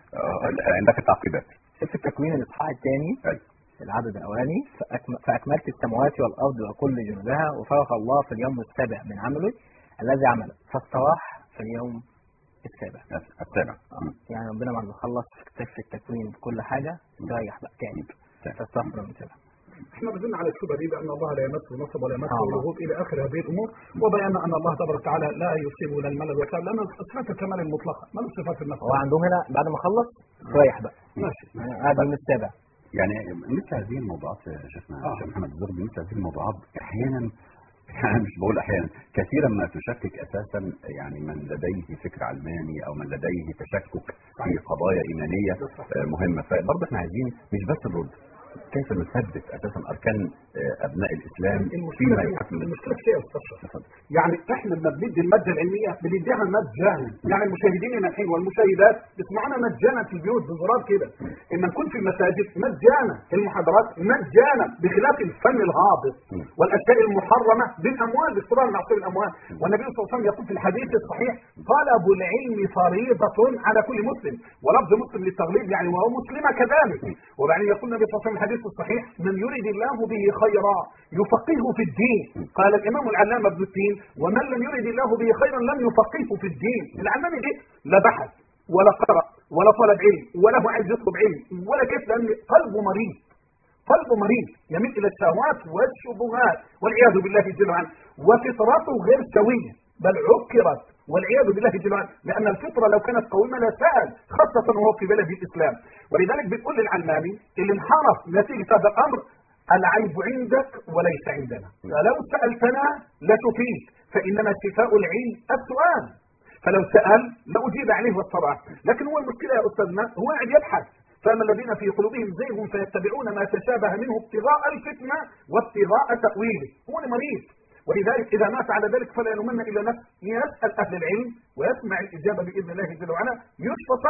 آه، عندك تعقيبات شفت التكوين الاصحاح الثاني أيوة. العدد الاولاني فأكم- فاكملت السماوات والارض وكل جنودها وفرغ الله في اليوم السابع من عمله الذي عمل فاستراح في اليوم السابع السابع مم. يعني ربنا بعد ما خلص في التكوين بكل حاجه تريح بقى تاني تمام. فاستراح في اليوم السابع احنا بنزلنا على الشبهه دي بان الله لا يمس نصب ولا يمس آه. لغوب الى اخر هذه الامور وبينا ان الله تبارك وتعالى لا يصيبه لا الملل والكلام لان صفات الكمال المطلقه ما له صفات النفس هو عندهم هنا بعد ما خلص تريح بقى ماشي يعني قاعد اليوم السابع يعني مثل هذه الموضوعات يا شيخنا آه. شيخ محمد الزغبي مثل هذه الموضوعات احيانا يعني مش بقول احيانا كثيرا ما تشكك اساسا يعني من لديه فكر علماني او من لديه تشكك في قضايا ايمانيه آه، مهمه فبرضه احنا عايزين مش بس الرد كيف نثبت اساسا اركان آه، ابناء الاسلام المشكله فيما في- يحكم المشكله في شيء يا استاذ شرف. يعني احنا لما بندي الماده العلميه بنديها مجانا يعني المشاهدين هنا الحين والمشاهدات يسمعونا مجانا في البيوت بزرار كده اما نكون في المساجد مجانا المحاضرات مجانا بخلاف الفن الهابط مم. والاشياء المحرمه بالاموال باضطرار معصيه الاموال والنبي صلى الله عليه وسلم يقول في الحديث الصحيح طلب العلم فريضه على كل مسلم ولفظ مسلم للتغليب يعني وهو مسلم كذلك وبعدين يقول النبي صلى الله عليه وسلم في الحديث الصحيح من يريد الله به خيرا يفقهه في الدين قال الامام العلامه ابن التين ومن لم يرد الله به خيرا لم يفقهه في الدين العلامه دي لا بحث ولا قرأ ولا طلب علم ولا هو عايز يطلب علم ولا كيف لان قلبه مريض قلبه مريض يميل الى الشهوات والشبهات والعياذ بالله جل وعلا وفطرته غير سويه بل عكرت والعياذ بالله جل وعلا لان الفطره لو كانت قويمه لسال خاصه وهو في بلد الاسلام ولذلك بتقول للعلماني اللي انحرف نتيجه هذا الامر العيب عندك وليس عندنا فلو سالتنا لتفيد فانما شفاء العلم السؤال فلو سال لاجيب عليه والصراحه لكن هو المشكله يا استاذنا هو قاعد يبحث فاما الذين في قلوبهم زيغ فيتبعون ما تشابه منه ابتغاء الفتنه وابتغاء تاويله هو مريض ولذلك اذا مات على ذلك فلا يلومن الا نفسه يسال اهل العلم ويسمع الاجابه باذن الله جل وعلا يشفى صدره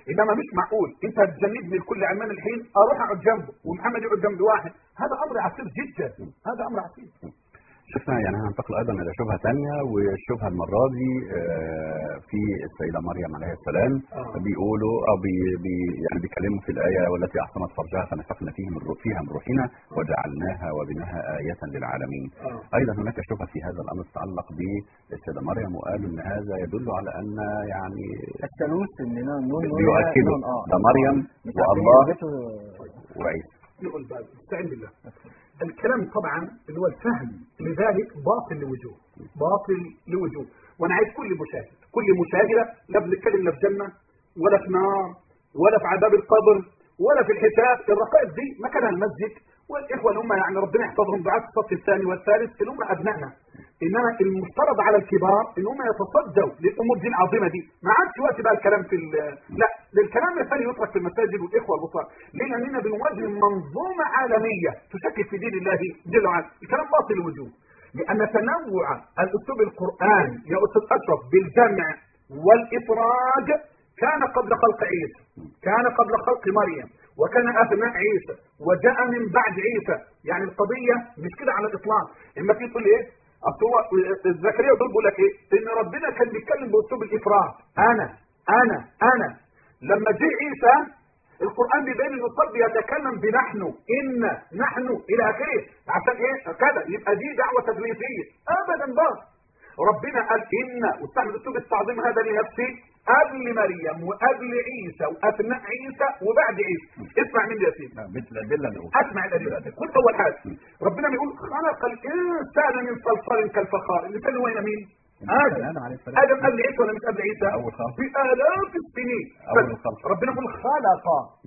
انما مش معقول انت تجنبني لكل علمان الحين اروح اقعد جنبه ومحمد يقعد جنب واحد هذا امر عسير جدا هذا امر عسير شفنا يعني هننتقل ايضا الى شبهه ثانيه والشبهه المره دي آه، في السيده مريم عليه السلام آه. بيقولوا او بي بي يعني بيتكلموا في الايه والتي احصنت فرجها فنفخنا فيه من روح- فيها من روحنا وجعلناها وبناها ايه للعالمين. آه. ايضا هناك شبهه في هذا الامر تتعلق بالسيده مريم وقالوا ان هذا يدل على ان يعني الثالوث ان نون نون نون بيؤكدوا نون اه ده مريم مش والله عارفين يثبتوا- وعيسى. نقول بقى استعين بالله الكلام طبعا اللي هو الفهم لذلك باطل لوجوه باطل لوجوه وانا عايز كل مشاهد كل مشاهده لا بنتكلم لا في جنه ولا في نار ولا في عذاب القبر ولا في الحساب الرقائق دي مكانها المسجد والاخوه اللي هم يعني ربنا يحفظهم دعاة الصف الثاني والثالث اللي هم ابنائنا انما المفترض على الكبار ان هم يتصدوا للامور دي العظيمه دي ما عادش وقت بقى الكلام في ال- لا الكلام الثاني يترك في المساجد والاخوه البصار ليه لاننا بنواجه منظومه عالميه تشكل في دين الله جل وعلا الكلام باطل الوجوه لان تنوع الاسلوب القران يا استاذ اشرف بالجمع والافراج كان قبل خلق عيسى كان قبل خلق مريم وكان ابناء عيسى وجاء من بعد عيسى يعني القضيه مش كده على الاطلاق اما تيجي تقول ايه اصل هو زكريا دول بيقول لك ايه ان ربنا كان بيتكلم باسلوب الافراد انا انا انا لما جه عيسى القران بيبين ان الطب يتكلم بنحن ان نحن الى اخره عشان ايه كده يبقى دي دعوه تدريسيه ابدا بقى ربنا قال ان واستعمل اسلوب التعظيم هذا لنفسه قبل مريم وقبل عيسى واثناء عيسى وبعد عيسى اسمع مني يا سيدي مثل الادله نقول اسمع الادله قل اول حاجه ربنا بيقول خلق الانسان من صلصال كالفخار الانسان هو هنا مين؟ ادم آدم عليه السلام. ادم قبل عيسى ولا مش قبل عيسى؟ أول خلق. بالاف السنين أول بس خلق. ربنا يقول خلق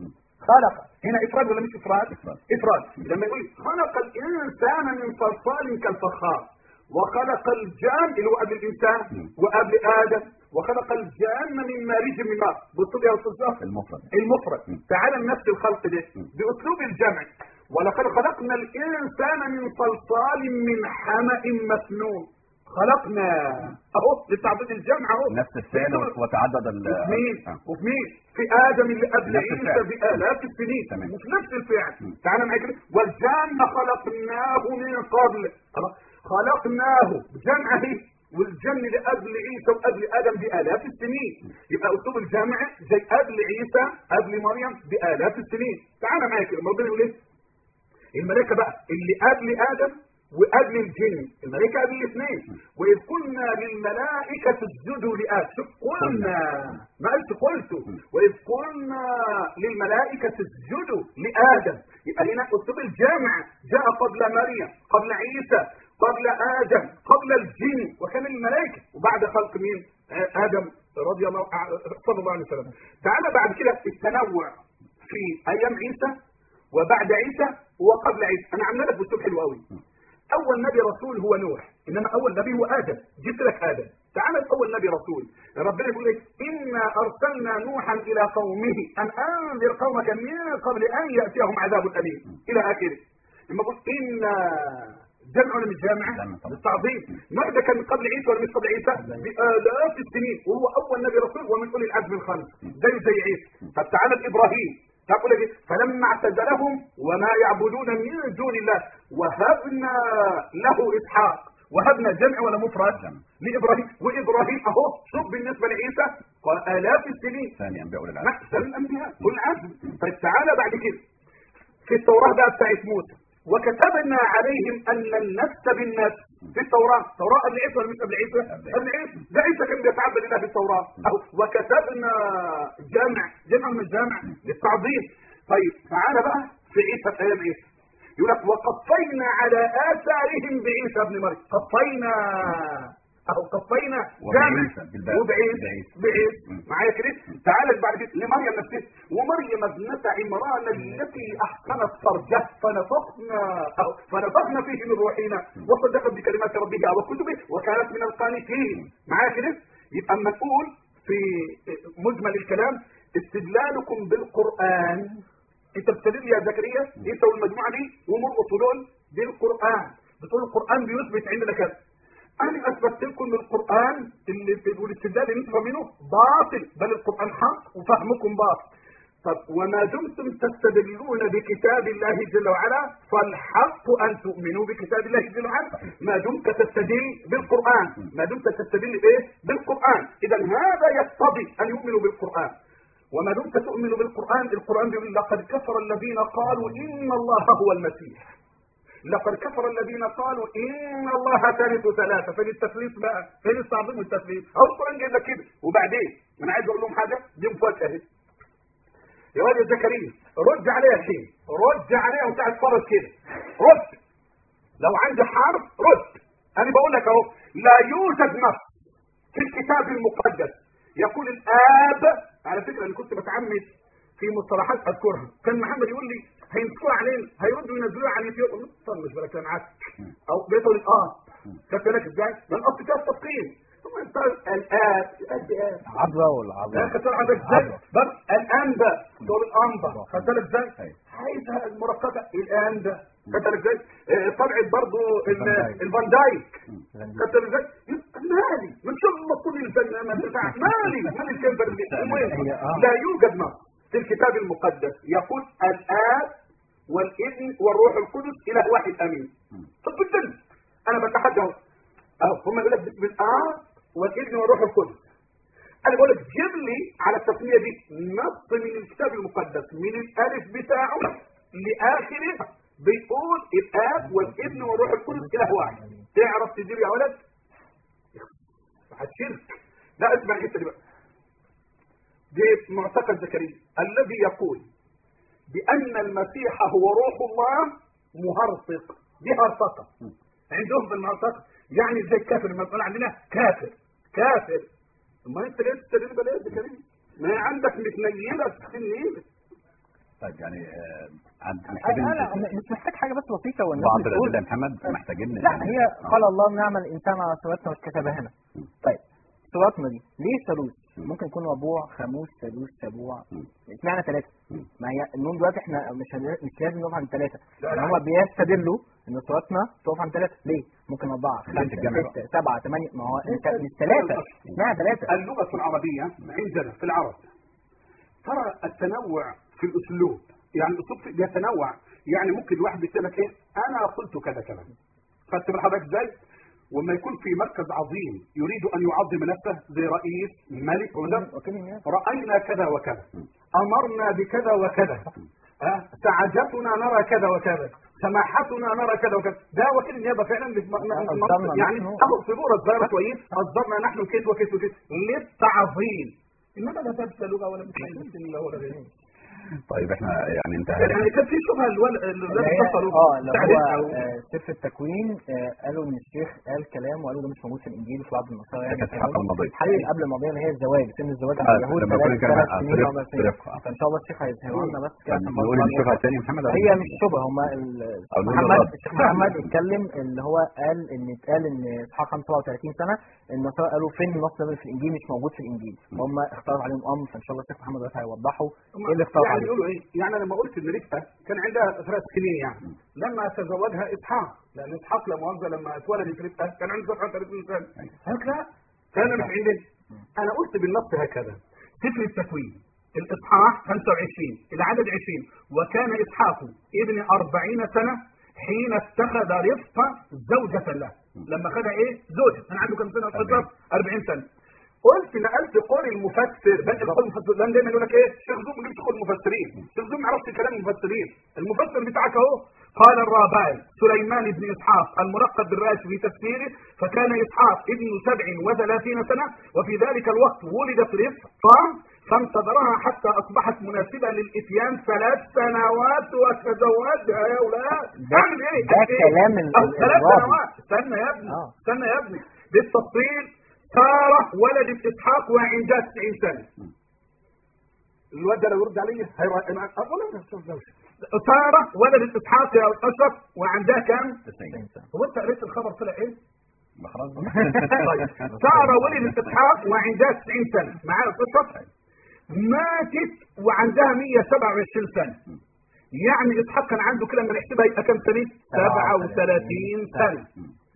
خلق هنا افراد ولا مش افراد؟ إفراد. افراد لما يقول خلق الانسان من صلصال كالفخار وخلق الجان اللي هو قبل الانسان وقبل ادم وخلق الجان من مارج من نار بصوا يا استاذ جعفر. المفرد المفرد تعال نفس الخلق ده باسلوب الجمع ولقد خلقنا الانسان من صلصال من حمأ مسنون خلقنا اهو لتعدد الجمع اهو نفس الفعل وتعدد ال وفي مين آه. وفي مين في ادم اللي قبل نفس عيسى الفعل. بالاف السنين تمام. وفي نفس الفعل تعال معايا كده والجان خلقناه من قبل خلاص. خلقناه جمع اهي والجن اللي قبل عيسى وقبل ادم بالاف السنين يبقى اسلوب الجمع زي قبل عيسى قبل مريم بالاف السنين تعال معايا كده ربنا يقول ايه الملائكه بقى اللي قبل ادم وقبل الجن الملائكه قبل الاثنين واذ قلنا للملائكه اسجدوا لادم شوف قلنا ما قالش قلت واذ قلنا للملائكه اسجدوا لادم يبقى هنا اسلوب الجمع جاء قبل مريم قبل عيسى قبل ادم قبل الجن وكان الملائكه وبعد خلق مين آه، ادم رضي الله ع- صلى الله عليه وسلم تعالى بعد كده التنوع في ايام عيسى وبعد عيسى وقبل عيسى انا عامل لك باسلوب حلو قوي اول نبي رسول هو نوح انما اول نبي هو ادم جبت لك ادم تعال اول نبي رسول ربنا يقول لك انا ارسلنا نوحا الى قومه ان انذر قومك من قبل ان ياتيهم عذاب اليم الى اخره لما قلت ان جمع ولا مش جامع؟ جمع طبعا. بالتعظيم نوح ده كان من قبل عيسى ولا مش قبل عيسى؟ بالاف السنين وهو اول نبي رسول ومن اولي العزم الخمس زي زي عيسى طب تعالى لابراهيم تقول لك إيه؟ فلما اعتزلهم وما يعبدون من دون الله وهبنا له اسحاق وهبنا جمع ولا مفرد جمع. لابراهيم وابراهيم اهو شوف بالنسبه لعيسى قال الاف السنين ثاني انبياء اولي العزم نحسن الانبياء كل عزم طيب تعالى بعد كده في التوراه بقى بتاعت موسى وكتبنا عليهم ان النفس بالنفس في التوراه التوراه قبل عيسى ولا مش قبل عيسى؟ قبل عيسى ده عيسى كان بيتعبد الله في التوراه اهو وكتبنا جمع جمع من الجمع للتعظيم طيب تعالى بقى في عيسى في ايام عيسى يقول لك وقفينا على اثارهم بعيسى ابن مريم قفينا اهو قفينا وبعيسى بالباء. وبعيسى بعيسى. بعيسى مم. معايا كده تعالى بعد كده لمريم نفسها ومريم ابنة عمران التي احسنت فرجها فنفخنا أو فنفخنا فيه من روحنا وصدقت بكلمات ربها وكتبه وكانت من القانتين معايا كده يبقى اما نقول في مجمل الكلام استدلالكم بالقران انت بتستدل يا زكريا انت والمجموعه دي ومرقصوا دول بالقران بتقول القران بيثبت عندنا كذا انا اثبتت لكم ان القران اللي والاستدلال اللي انتم فاهمينه باطل بل القران حق وفهمكم باطل طب وما دمتم تستدلون بكتاب الله جل وعلا فالحق ان تؤمنوا بكتاب الله جل وعلا ما دمت تستدل بالقران ما دمت تستدل بايه بالقران اذا هذا يقتضي ان يؤمنوا بالقران وما دمت تؤمن بالقران القران بيقول لقد كفر الذين قالوا ان الله هو المسيح لقد كفر الذين قالوا ان الله ثالث ثلاثه فين التثليث بقى فين التعظيم والتثليث اهو القران جايب لك كده وبعدين انا عايز اقول لهم حاجه دي مفاجاه اهي يا واد يا زكريا رد عليها يا شيخ رد عليها وانت قاعد تتفرج كده رد لو عندي حرف رد انا بقول لك اهو لا يوجد نص في الكتاب المقدس يقول الاب على فكره انا كنت بتعمد في مصطلحات اذكرها كان محمد يقول لي هيمسكوها علينا هيردوا ينزلوها على اليوتيوب اقول له طب مش بالك انا معاك او بيقول الاب خدت بالك ازاي؟ ده الاصل كده التفقير ثم انت الاب قد ايه؟ عبره والعبره لا خدت عندك ازاي؟ بس الانبا دول الانبا خدت بالك ازاي؟ عايزها المركبه الانبا خدت بالك ازاي؟ آه، طلعت برضه ال- الفان دايك خدت بالك ازاي؟ يبقى مالي ما شاء الله كل الفن ما بتاع مالي مالي الكلمه اللي المهم هي- آه. لا يوجد نص في الكتاب المقدس يقول الاب والابن والروح القدس اله واحد امين طب جدا انا بتحدى اهو اهو هم يقول لك باسم الاب والابن والروح القدس انا بقول لك جيب لي على التسميه دي نص من الكتاب المقدس من الالف بتاعه لاخره بيقول الاب والابن والروح القدس اله واحد تعرف تجيب يا ولد هتشرك لا اسمع الحته دي بقى دي معتقد زكريا الذي يقول بان المسيح هو روح الله مهرطق دي هرطقه عندهم بالمنطق يعني زي الكافر لما تقول عندنا كافر كافر ما انت ليه تستدل بلا يا زكريا ما هي عندك متنيله تنيله طيب يعني آه، عند انا محتاجين أنا مش محتاج حاجه بس بسيطه والناس بعض بتقول الادله يا محمد محتاجين لا هي آه. قال الله نعم الانسان على صورتنا مش كتبها هنا طيب صورتنا دي ليه ثالوث ممكن يكون ربوع خموس ثالوث سبوع اشمعنى ثلاثه ما هي النون دلوقتي احنا مش هن- مش لازم نقف عند ثلاثه لا، لا. هم بيستدلوا ان صورتنا تقف عند ثلاثه ليه ممكن اربعه ليه خمسه الجمع سته سبعه ثمانيه ما هو انت مش ثلاثه اشمعنى ثلاثه اللغه العربيه عندنا في العرب ترى التنوع في الاسلوب يعني الاسلوب في- بيتنوع يعني ممكن الواحد يقول لك ايه انا قلت كذا كذا خدت بال حضرتك ازاي وما يكون في مركز عظيم يريد ان يعظم نفسه زي رئيس ملك وزير وكيل الناس رأينا كذا وكذا أمرنا بكذا وكذا أه؟ سعادتنا نرى كذا وكذا سماحتنا نرى كذا وكذا ده وكيل النيابة فعلا بت- م- م- أصدرنا يعني نحن. أخذ صدورة صغيرة كويس أصدرنا نحن كيف وكيف وكيف للتعظيم إنما لا تنسى لغة ولا مش إلا ولا غيره طيب احنا يعني انتهى يعني كان في شبهة الولد اللي اللي هي- اتصلوا اه اللي تعريف هو أو- آه، سفر التكوين آه، قالوا ان الشيخ قال كلام وقالوا ده مش موجود في الانجيل وفي بعض النصارى ده يعني كانت الحلقه الماضيه الحلقه اللي قبل الماضيه اللي هي الزواج سن الزواج عند آه، اليهود لما ثلاث كنا كان- ثلاث آه، سنين طريق- او اربع سنين طريق، آه. فان شاء الله الشيخ هيظهر لنا بس كده عشان نقول برضه نشوفها بعد- تاني يا محمد ولا هي نقول؟ مش شبهه هم ال- أو نقول محمد الرد. الشيخ محمد اتكلم اللي هو قال ان اتقال ان اسحاق 37 سنه النصارى قالوا فين النص ده في الانجيل مش موجود في الانجيل هم اختاروا عليهم امر فان شاء الله الشيخ محمد دلوقتي هيوضحوا ايه اللي اختاروا يعني عليه يقولوا ايه؟ يعني لما قلت ان رفقه كان عندها ثلاث سنين يعني لما تزوجها اسحاق لان اسحاق لما مؤاخذه لما اتولدت رفقه كان عنده 37 سنه قالت لا كان مش عندنا انا قلت بالنص هكذا سفر التكوين الاصحاح 25 العدد 20 وكان اسحاق ابن 40 سنه حين اتخذ رفقه زوجة له لما خدها ايه زوجة انا عنده كم سنه بالظبط 40 سنه قلت نقلت قول المفسر بس قول المفسر لان دايما يقول لك ايه شيخ زوم ما جبتش قول المفسرين شيخ زوم ما عرفش كلام المفسرين المفسر بتاعك اهو قال الرابعي سليمان بن اسحاق الملقب بالراشد في تفسيره فكان اسحاق ابن سبع وثلاثين سنه وفي ذلك الوقت ولدت رفقه فانتظرها حتى اصبحت مناسبه للاتيان ثلاث سنوات وتزوجها يا اولاد ده- اعمل ايه؟ ده أعمل إيه؟ كلام ال- أهو ثلاث الرابط. سنوات استنى يا ابني آه. استنى يا ابني بالتفصيل سارة ولدت اسحاق وعندها 90 سنة الواد ده لو يرد عليا هيروح انا اقول له سارة ولدت اسحاق يا اشرف وعندها كام؟ 90 سنة. هو انت قريت الخبر طلع ايه؟ ما خلاص طيب سارة ولدت اسحاق وعندها 90 سنة معايا اشرف ماتت وعندها 127 سنة يعني اسحاق كان عنده كده لما نحسبها يبقى كام سنة؟ 37 سنة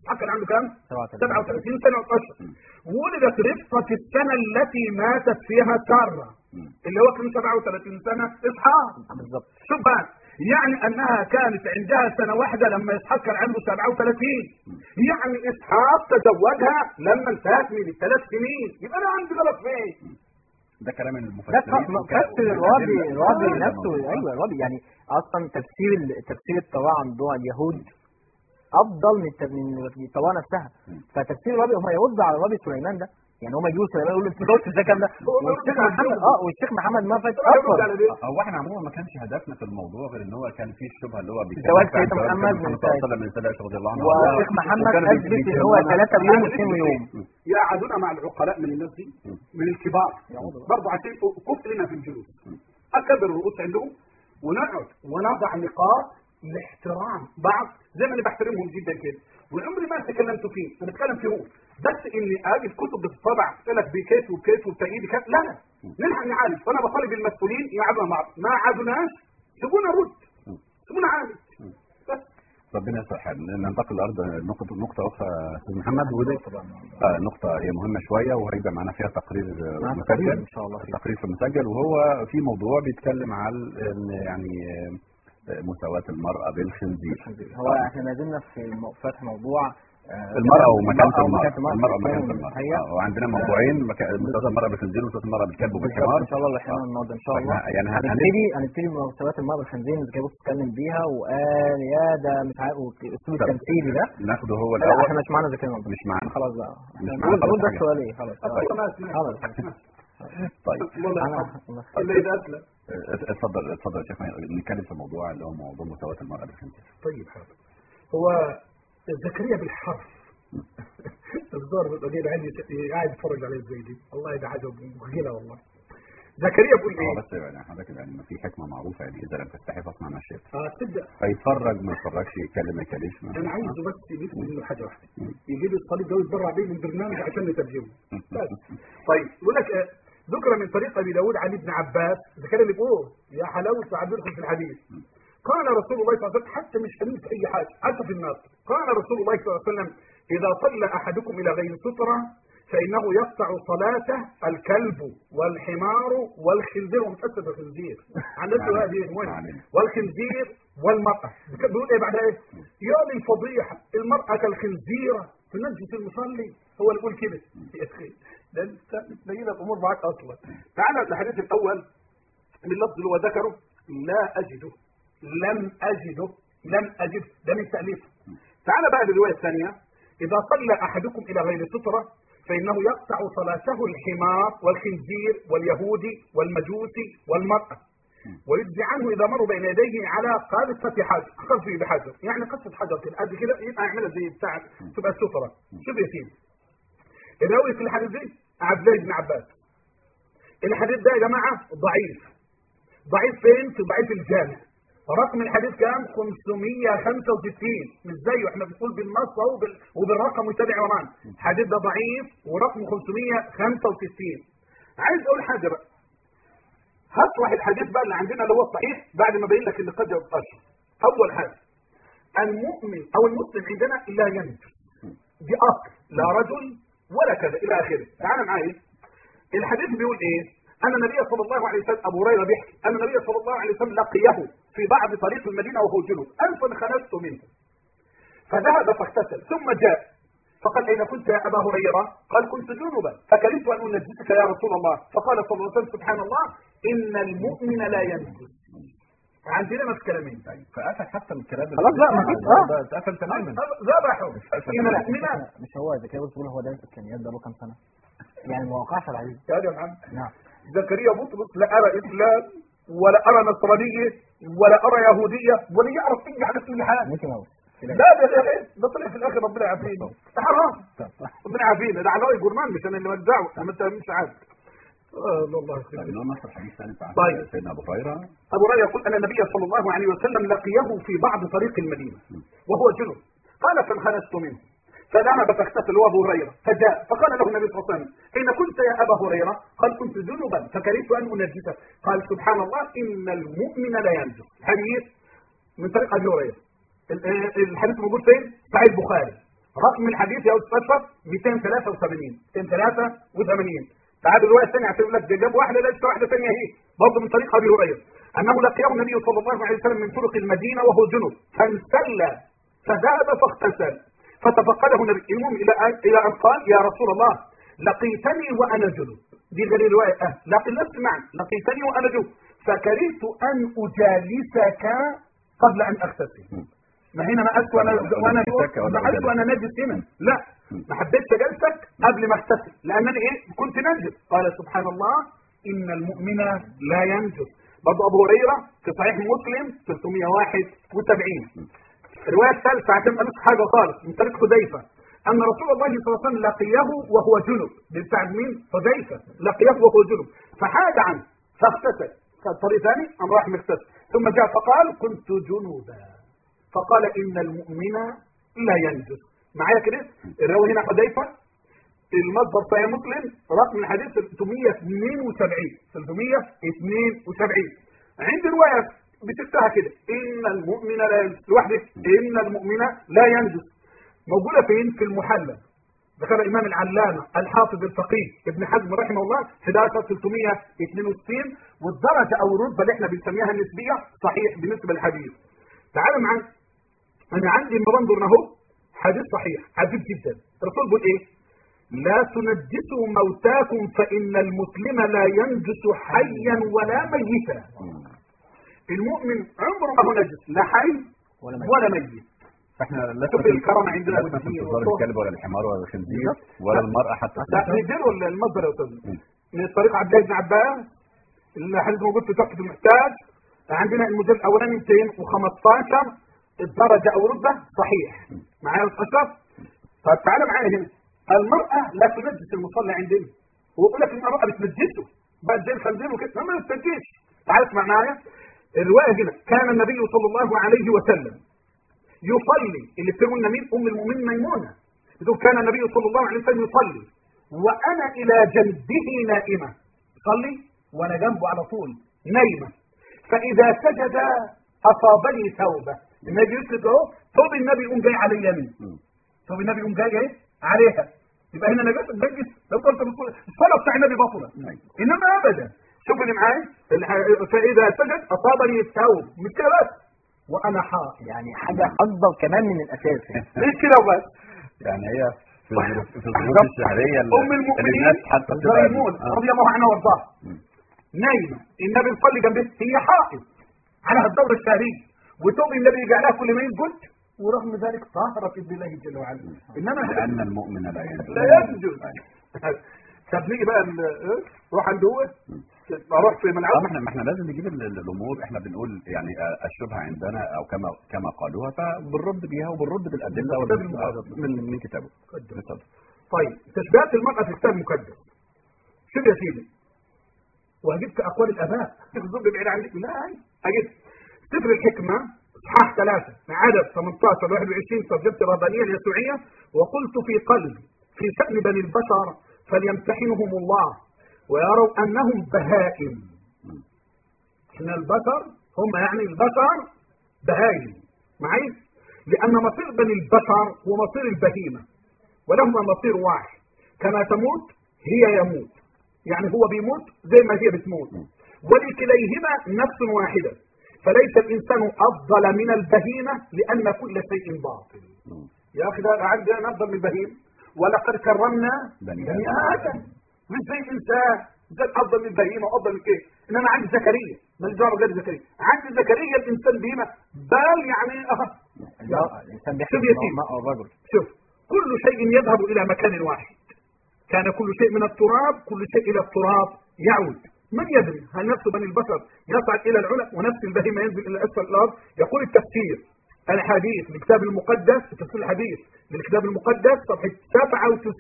كان عنده كام 37 37 سنه واشهر ولدت رفقه في السنه التي ماتت فيها ساره مم. اللي هو كان 37 سنه اسحاق بالظبط شوف بقى يعني انها كانت عندها سنه واحده لما اسحاق كان عنده 37 يعني اسحاق تزوجها لما انتهت من الثلاث سنين يبقى انا عندي غلط في ايه؟ ده كلام ده المفسرين تفسير الرابي الرابي نفسه ايوه الرابي يعني اصلا تفسير ال- تفسير التوراة عند اليهود افضل من الت- من التوراة نفسها فتفسير الرابي هم يردوا على الرابي سليمان ده يعني هم يجوا سليمان يقولوا انت قلت ازاي الكلام ده والشيخ محمد اه والشيخ محمد ما فات يرد اكبر على ده هو احنا عموما ما كانش هدفنا في الموضوع غير ان هو كان فيه الشبهه اللي هو بيتكلم زواج فيها عن سيدنا زواج محمد سيدنا من صلى الله عليه وسلم من سيدنا عائشة رضي الله عنها والشيخ محمد وكانوا اثبت ان بيتكلموا هو عن- ثلاثة بيوم واثنين يوم يقعدون مع العقلاء من الناس دي من الكبار برضه عشان كف لنا في الجلوس اكبر الرؤوس عندهم ونقعد ونضع نقاط لاحترام بعض زي ما انا بحترمهم جدا كده وعمري ما تكلمت فيه انا بتكلم فيه هو بس اني اجي في كتب بتطبع تقول لك بكيت وكيت وتأييد كيت لا لا نلحق نعالج وانا بطالب المسؤولين يقعدوا مع بعض ما عادوناش سيبونا رد سيبونا عالج بس ربنا يصلح حالنا ننتقل الارض نقطه نقطه اخرى يا استاذ محمد ودي آه نقطه هي مهمه شويه وهيبقى معانا فيها تقرير آه، معانا مسجل تقرير إن شاء الله فيه. تقرير في مسجل وهو في موضوع بيتكلم عن إن يعني آه، مساواه المراه بالخنزير هو احنا ما زلنا في مو- فتح موضوع آه، المرأة ومكانة المرأة المرأة المرأة ومكانة المرأة هي آه، وعندنا موضوعين مكا- مساواة المرأة بالخنزير ومساواة المرأة بالكلب وبالحمار ان شاء الله اللي احنا النهارده ان شاء الله فإحنا يعني هن- هنبتدي هنبتدي بمستويات المرأة بالخنزير اللي كانت بتتكلم بيها وقال يا ده مش عارف الاسلوب طب. التمثيلي ده ناخده هو لا الأول احنا مش معانا ذكاء النهارده مش معانا. خلاص بقى مش احنا معانا نقول نقول خلاص بس حاجة. هو ليه خلاص والله ما سمعت. خلاص طيب والله انا اللي اذا اسلم آه، اتفضل اتفضل يا شيخ نتكلم في الموضوع اللي هو موضوع مساواة المرأة بالخنزير طيب حاضر هو زكريا بالحرف الزور بيبقى جاي عندي قاعد يتفرج عليه زي دي والله ده حاجه مخجله والله زكريا بيقول هو ايه؟ بس يعني حضرتك يعني ما في حكمة معروفة يعني إذا لم تستحي فاصنع ما شئت اه تبدا فيتفرج ما يتفرجش يتكلم ما يتكلمش ما- انا عايزه بس يجيب منه حاجه واحده يجيب الصليب ده ويتبرع بيه من برنامج عشان نترجمه بس طيب يقول لك آه، ذكر من طريق ابي داود عن ابن عباس زكريا اللي بيقول يا حلاوه تعبيركم في الحديث قال رسول الله صلى الله عليه وسلم حتى مش امين في اي حاجه حتى في الناس قال رسول الله صلى الله عليه وسلم اذا صلى احدكم الى غير ستره فانه يقطع صلاته الكلب والحمار والخنزير ومتأسف الخنزير عن نفسه هذه المهم والخنزير والمرأة بيقول ايه بعد ايه يا للفضيحة المرأة كالخنزيرة تنجس المصلي هو اللي يقول كده يا اخي ده انت بتبين الامور معاك اصلا تعالى الحديث الاول من اللفظ اللي هو ذكره لا اجده لم اجده لم اجد ده من تاليفه تعالى بقى للروايه الثانيه اذا صلى احدكم الى غير ستره فانه يقطع صلاته الحمار والخنزير واليهودي والمجوسي والمراه ويجزي عنه اذا مروا بين يديه على قاذفه حجر قذفه بحجر يعني قصه حجر كده قد كده يبقى يعملها زي بتاع تبقى الستره شوف يا سيدي الراوي في الحديث دي عبد الله بن عباس الحديث ده يا جماعه ضعيف ضعيف فين في ضعيف الجامع رقم الحديث كام 565 مش زيه احنا بنقول بالنص اهو وبال... وبالرقم ويتابع ورانا الحديث ده ضعيف ورقم 565 عايز اقول حاجه بقى هشرح الحديث بقى اللي عندنا اللي هو الصحيح بعد ما بين لك اللي قد يبقاش اول حاجه المؤمن او المسلم عندنا لا ينجس دي اصل لا رجل ولا كذا الى اخره تعال معايا الحديث بيقول ايه ان النبي صلى الله عليه وسلم ابو هريره بيحكي ان النبي صلى الله عليه وسلم لقيه في بعض طريق المدينه وهو جنوب انفا خلصت منه فذهب فاغتسل ثم جاء فقال اين كنت يا ابا هريره قال كنت جنبا فكرهت ان انجسك يا رسول الله فقال صلى الله عليه وسلم سبحان الله ان المؤمن لا ينجس عندنا نفس كلامين فقفل حتى من الكلام خلاص بقى، ما فيش- آه. ده اتقفل تماما ذبحوا ان لا، المؤمن مش هو زكريا بتقول هو ده الامكانيات ده له كام سنه يعني ما وقعش على العزيز يا يا محمد نعم زكريا بطرس لا ارى اسلام ولا ارى نصرانيه ولا ارى يهوديه ولا يعرف اي حاجه في حاجه ممكن اقول لا ده ده ده طلع في الاخر ربنا يعافينا ده حرام ربنا يعافينا ده علاوي جرمان مش انا اللي مدعو انا انت مش عارف آه الله يخليك. طيب نقول نصر الحديث ثاني بتاع طيب. سيدنا ابو هريره ابو هريره يقول ان النبي صلى الله عليه وسلم لقيه في بعض طريق المدينه وهو جنب قال فانخنست منه فذهب فاغتسل هو ابو هريره فجاء فقال له النبي صلى الله عليه وسلم اين كنت يا ابا هريره؟ قال كنت جنبا فكرهت ان انجسك قال سبحان الله ان المؤمن لا ينجس حديث من طريق ابي هريره ال- ال- الحديث موجود فين؟ صحيح البخاري رقم الحديث يا استاذ اشرف 283 283 تعال الروايه الثانيه عشان يقول لك ده جاب واحده لسه واحده ثانيه اهي برضه من طريق ابي هريره انه لقيه النبي صلى الله عليه وسلم من طرق المدينه وهو جنب فانسل فذهب فاغتسل فتفقده النبي المهم الى أن- الى ان قال يا رسول الله لقيتني وانا جنب دي غير الروايه اه لكن نفس معنى لقيتني وانا جنب فكرهت ان اجالسك قبل ان اغتسل ما هنا ما قلت وانا وانا ما قلت وانا نجس هنا لا ما حبيتش اجلسك قبل ما اغتسل لانني ايه كنت نجس قال سبحان الله ان المؤمن لا ينجس برضه ابو هريره في صحيح مسلم 371 الروايه الثالثه عشان ما قالوش حاجه خالص من طريق حذيفه ان رسول الله صلى الله عليه وسلم لقيه وهو جنب دي بتاع مين؟ حذيفه لقيه وهو جنب فحاد عنه فاغتسل خد طريق ثاني قام راح مغتسل ثم جاء فقال كنت جنوبا فقال ان المؤمن لا ينجس معايا كده الراوي هنا حذيفه المصدر صحيح مسلم رقم الحديث 372 372 عند روايه بتفتحها كده ان المؤمن لا ينجس لوحده ان المؤمن لا ينجس موجوده فين في المحلى ذكر الامام العلامه الحافظ الفقيه ابن حزم رحمه الله 11362 والدرجه او الرتبه اللي احنا بنسميها النسبيه صحيح بالنسبه للحديث تعالوا معايا انا عندي لما بنظر اهو حديث صحيح عجيب جدا الرسول بيقول ايه لا تنجسوا موتاكم فان المسلم لا ينجس حيا ولا ميتا المؤمن عمره ما هو نجس لا حي ولا ميت. ولا ميت فاحنا لا شوف الكرم عندنا لا والدين تنتظر والطهر. الكلب ولا الحمار ولا الخنزير ولا المرأة حتى لا نديله المصدر يا استاذ من طريق عبد الله بن عباس الحديث موجود في تحفه المحتاج عندنا المجلد الاولاني 215 الدرجه او رتبه صحيح معايا يا استاذ اشرف طيب تعالى معايا هنا المراه لا تنجس المصلي عندنا هو يقول لك المراه بتنجسه بقى زي الخنزير وكده ما بتنجسش تعال اسمع معايا الروايه هنا كان النبي صلى الله عليه وسلم يصلي اللي بتقول مين ام المؤمنين ميمونه بتقول كان النبي صلى الله عليه وسلم يصلي وانا الى جنبه نائمه صلي وانا جنبه على طول نايمه فاذا سجد اصابني ثوبه النبي يسجد اهو ثوب النبي يقوم جاي على اليمين ثوب النبي يقوم جاي ايه عليها يبقى هنا نجاسه نجس لو قلت بتقول الصلاه بتاع النبي باطله انما ابدا شوف اللي معايا الح- فاذا سجد اصابني الثوب مش كده بس وانا حائض يعني حاجه اكبر كمان من الاساس يعني. ليش كده وبس يعني هي في الظروف في الظروف الشهرية اللي ام المؤمنين اللي الناس حتى بتبقى ميمون آه. رضي الله عنها وارضاها نايمه النبي يصلي جنبها هي حائض على الدوره الشهريه وتوب النبي يجي عليها كل ما يسجد ورغم ذلك طهرت بالله جل وعلا انما لأن المؤمن لا ينجو لا يسجد طب نيجي بقى ال- إيه؟ روح عند هو اروح في طب ملعب احنا ما احنا لازم نجيب ال- ال- الامور احنا بنقول يعني آه، الشبهه عندنا او كما كما قالوها فبنرد بيها وبنرد بالادله وال- آه، من من كتابه اتفضل. طيب تشبيهات المرأة في الكتاب المقدس شوف يا سيدي وهجبت أقوال الآباء تخزب بعيد عنك لا هجيب سفر الحكمة اصحاح ثلاثة عدد 18 21 ترجمة الربانية اليسوعية وقلت في قلبي في شأن بني البشر فليمتحنهم الله ويروا أنهم بهائم إن البشر هم يعني البشر بهائم معي لأن مصير بني البشر هو مصير البهيمة ولهما مصير واحد كما تموت هي يموت يعني هو بيموت زي ما هي بتموت ولكليهما نفس واحدة فليس الإنسان أفضل من البهيمة لأن كل شيء باطل يا أخي ده عندنا أفضل من البهيمة ولقد كرمنا بني بني آدم. آدم مش زي الإنسان ده أفضل من البهيمة وأفضل من كده إنما عندي زكريا ماليش دعوة بجد زكريا عندي زكريا الإنسان بهيمة بل يعني أه المرأة، الانسان بيحكي شوف يا سيدي. المرأة والرجل شوف كل شيء يذهب إلى مكان واحد كان كل شيء من التراب كل شيء إلى التراب يعود من يدري هل نفس بني البشر يصعد إلى العلا ونفس البهيمة ينزل إلى أسفل الأرض يقول التفسير الحديث للكتاب المقدس تفسير الحديث للكتاب المقدس صفحة 97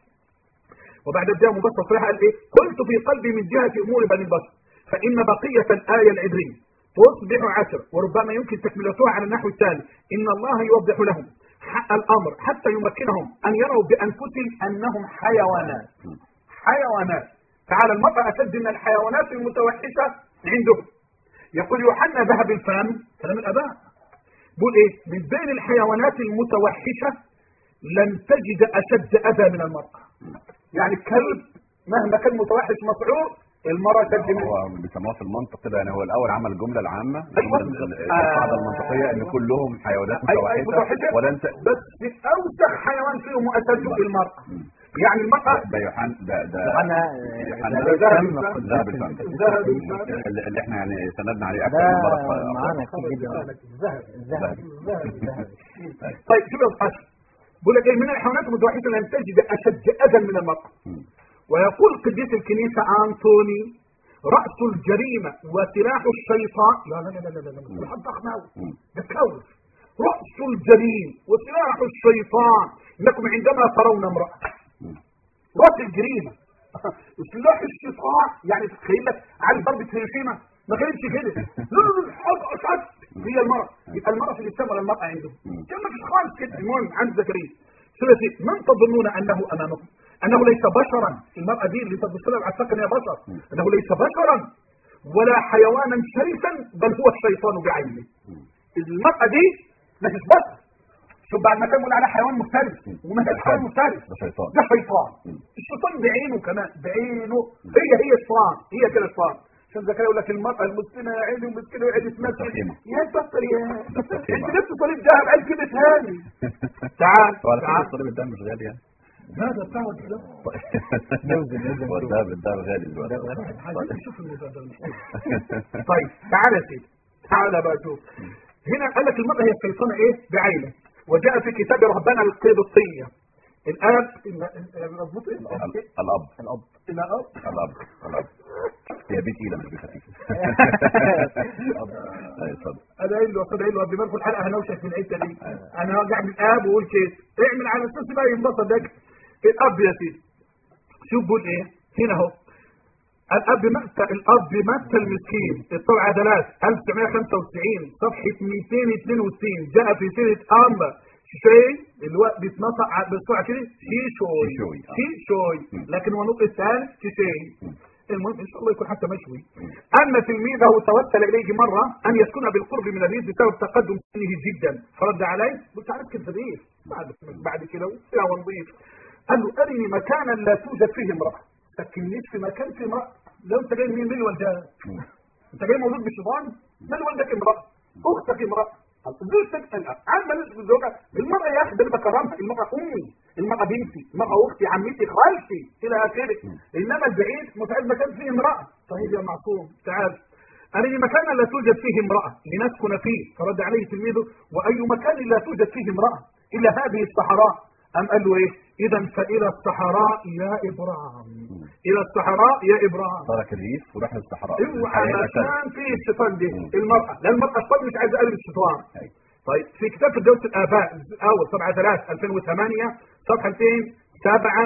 وبعد ابتداء مبسط صريحة قال ايه قلت في قلبي من جهة امور بني البشر فان بقية الآية العبرية تصبح عشر وربما يمكن تكملتها على النحو التالي ان الله يوضح لهم حق الامر حتى يمكنهم ان يروا بانفسهم انهم حيوانات حيوانات تعالى المرأة اشد من الحيوانات المتوحشة عندهم يقول يوحنا ذهب الفم كلام الاباء بيقول ايه من بين الحيوانات المتوحشة لن تجد اشد اذى من المراه يعني الكلب مهما كان متوحش مسعور المراه شد منه هو بيسموها في المنطق كده يعني هو الاول عمل الجمله العامه أيوة. ال- ال- القاعده المنطقيه ان كلهم حيوانات أيوة، أيوة، متوحشه متوحشة. ولا انت بس اوسخ حيوان فيهم واشده المراه يعني المراه ده يوحنا ده ده انا يوحنا ده ذهب ذهب الفم ذهب الفم. اللي اللي احنا يعني سندنا عليه اكثر ده من مره في- معانا كتير جدا الذهب الذهب الذهب طيب شوف يا استاذ بيقول لك ايه من الحيوانات المتوحشه لن تجد اشد اذى من المراه مم. ويقول قديس الكنيسه انطوني راس الجريمه وسلاح الشيطان لا لا لا لا لا لا مصطلحات ضخمه قوي مم. ده تخوف راس الجريم وسلاح الشيطان انكم عندما ترون امراه مم. راس الجريمه سلاح الشيطان يعني تخيل لك على ضربه هيروشيما ما كانتش كده لا لا لا حاجه اشد هي المراه يبقى المراه في الاسلام ولا المراه عنده كان ما فيش خالص كده المهم عند زكريا ثلاثي من تظنون انه امامكم انه ليس بشرا المراه دي اللي تبص لها على فكره هي بشر انه ليس بشرا ولا حيوانا شرسا بل هو الشيطان بعينه المراه دي ما فيش بشر شوف بعد ما كان بيقول عليها حيوان مفترس وما فيش حيوان مفترس ده شيطان ده شيطان الشيطان بعينه كمان بعينه هي هي الشيطان هي كده الشيطان عشان زكريا يقول لك المرأة المسكينة يا عيني ومسكينة وقعد تمثل مستقيمة. يا بطل يا مستقيمة. انت لبس صليب ذهب قال كده تاني تعال وعلى فكره تعال الصليب الدم مش غالي يعني هذا بتاع ده نوزن نوزن هو الدهب الدهب غالي دلوقتي عايزين نشوف الموضوع ده المشكلة. طيب تعال يا سيدي تعال بقى شوف هنا قال لك المرأة هي الشيطانة ايه بعينه وجاء في كتاب رهبان القبطية الآب مظبوط ايه؟ ال- الاب الاب الآب الاب الاب هي بي تقيله مش بي خفيفه ايوه اتفضل انا قايل له قايل له قبل ما ادخل الحلقه هنوشك في الحته دي انا هرجع من الاب واقول كده اعمل على اساس بقى ينبسط ده الاب يا سيدي شوف بيقول ايه هنا اهو الاب متى الاب متى المسكين الطبع عدلات 1995 صفحه 262 جاء في سيره ام شيء الوقت بيتنطق ع- بسرعه كده شيشوي شيشوي، آه. شيشوي لكن هو نطق الثاني شيشي المهم ان شاء الله يكون حتى مشوي ان تلميذه توسل اليه مره ان يسكن بالقرب من الريف بسبب تقدم سنه جدا فرد عليه قلت عارف كنت ضيف بعد بعد كده يا نظيف قال له ارني مكانا لا توجد فيه امراه سكنيش في مكان فيه امراه لو انت جاي من مين والدك انت جاي مولود بالشيطان من والدك امراه اختك امراه زوجتك عامه نسبه الزوجه المراه يا اخي ده اللي بكرمها المراه امي المراه بنتي المراه اختي عمتي خالتي الى اخره انما البعيد متعب مكان فيه امراه طيب يا معصوم تعال أرني مكانا لا توجد فيه امرأة لنسكن فيه فرد عليه تلميذه وأي مكان لا توجد فيه امرأة إلا هذه الصحراء أم قال له إيه إذا فإلى الصحراء يا إبراهيم إلى الصحراء يا إبراهيم ترك الريف وراح للصحراء اوعى الحياة أشد. مكان فيه الشيطان دي مم. المرأة لأن المرأة الشيطان مش عايز قلب الشيطان أيوة. طيب في كتاب في جودة الآباء أول صفحة 3 2008 صفحة 207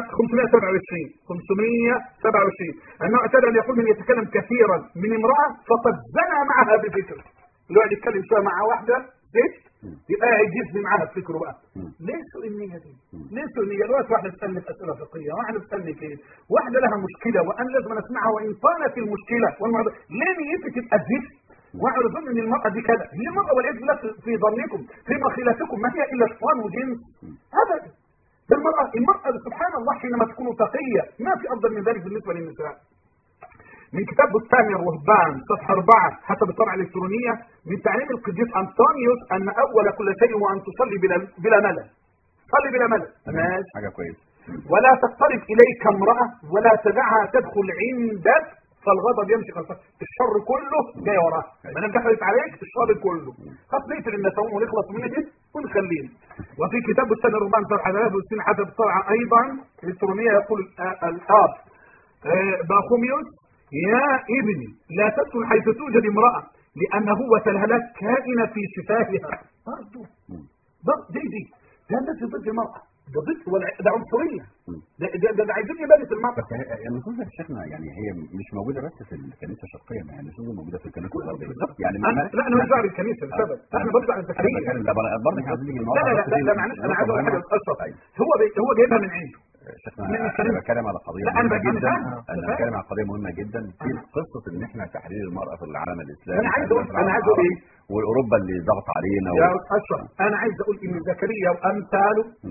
527 527 أنه اعتاد أن يقول من يتكلم كثيرا من امرأة فقد زنى معها بفكر اللي يقعد يتكلم شوية مع واحدة ست يبقى يجذب معاها بفكره بقى مم. ليه سوء النية دي؟ ليه سوء النية؟ دلوقتي واحدة بتسألني في أسئلة فقهية، واحدة بتسألني كده، واحدة لها مشكلة وأنا لازم أسمعها وإن طالت المشكلة والمرض ليه نيتك تبقى الزفت؟ واحد يظن ان المرأة دي كذا، هي المرأة والعياذ بالله في- في ظنكم في مخيلتكم ما هي إلا شيطان وجنس أبدا ده المرأة المرأة سبحان الله حينما تكون تقية ما في أفضل من ذلك بالنسبة للنساء من كتاب بستان الرهبان صفحة 4 حسب الطبعة الإلكترونية من تعليم القديس أنطونيوس أن أول كل شيء هو أن تصلي بلا بلا ملل صلي بلا ملل ماشي حاجه كويسه ولا تقترب إليك امرأة ولا تدعها تدخل عندك فالغضب يمشي خلفك الشر كله جاي وراك ما دام دخلت عليك الشر كله خلاص نقتل النسوم ونخلص من دي ونخليه وفي كتاب بستان الرهبان صفحة 63 حسب الطبعة أيضا الإلكترونية يقول الآ- الآب آه، باخوميوس يا ابني لا تدخل حيث توجد امرأة لأن هوة الهلاك كائنة في شفاهها برضه ضد دي دي ده الناس ضد المرأة ده ضد والع- ده عنصرية ده ده, ده, ده عايزين يبادة المرأة بس هي- هي النصوص يا شيخنا يعني هي مش موجوده بس في الكنيسه الشرقيه ما هي النصوص موجوده في الكنيسه الغربيه بالظبط يعني أنا لا أنا مش دعوة بالكنيسة لسبب احنا برضه على الزكريا لا برضه احنا عايزين نيجي لا لا لا لا, لا معلش أنا عايز أقول حاجة أشرف هو بي هو جايبها من عنده شيخنا من انا الكنيسة. بتكلم على قضيه لا، أنا مهمه بك- أنا جدا فاهم. انا أنا فاهم. بتكلم على قضيه مهمه جدا في قصه ان احنا تحرير المراه في العالم الاسلامي أنا عايز أقول- في العالم أنا عايز أقول العربي، إيه؟ واوروبا اللي ضغط علينا يا و... أشرف أنا عايز أقول إن زكريا وأمثاله مم.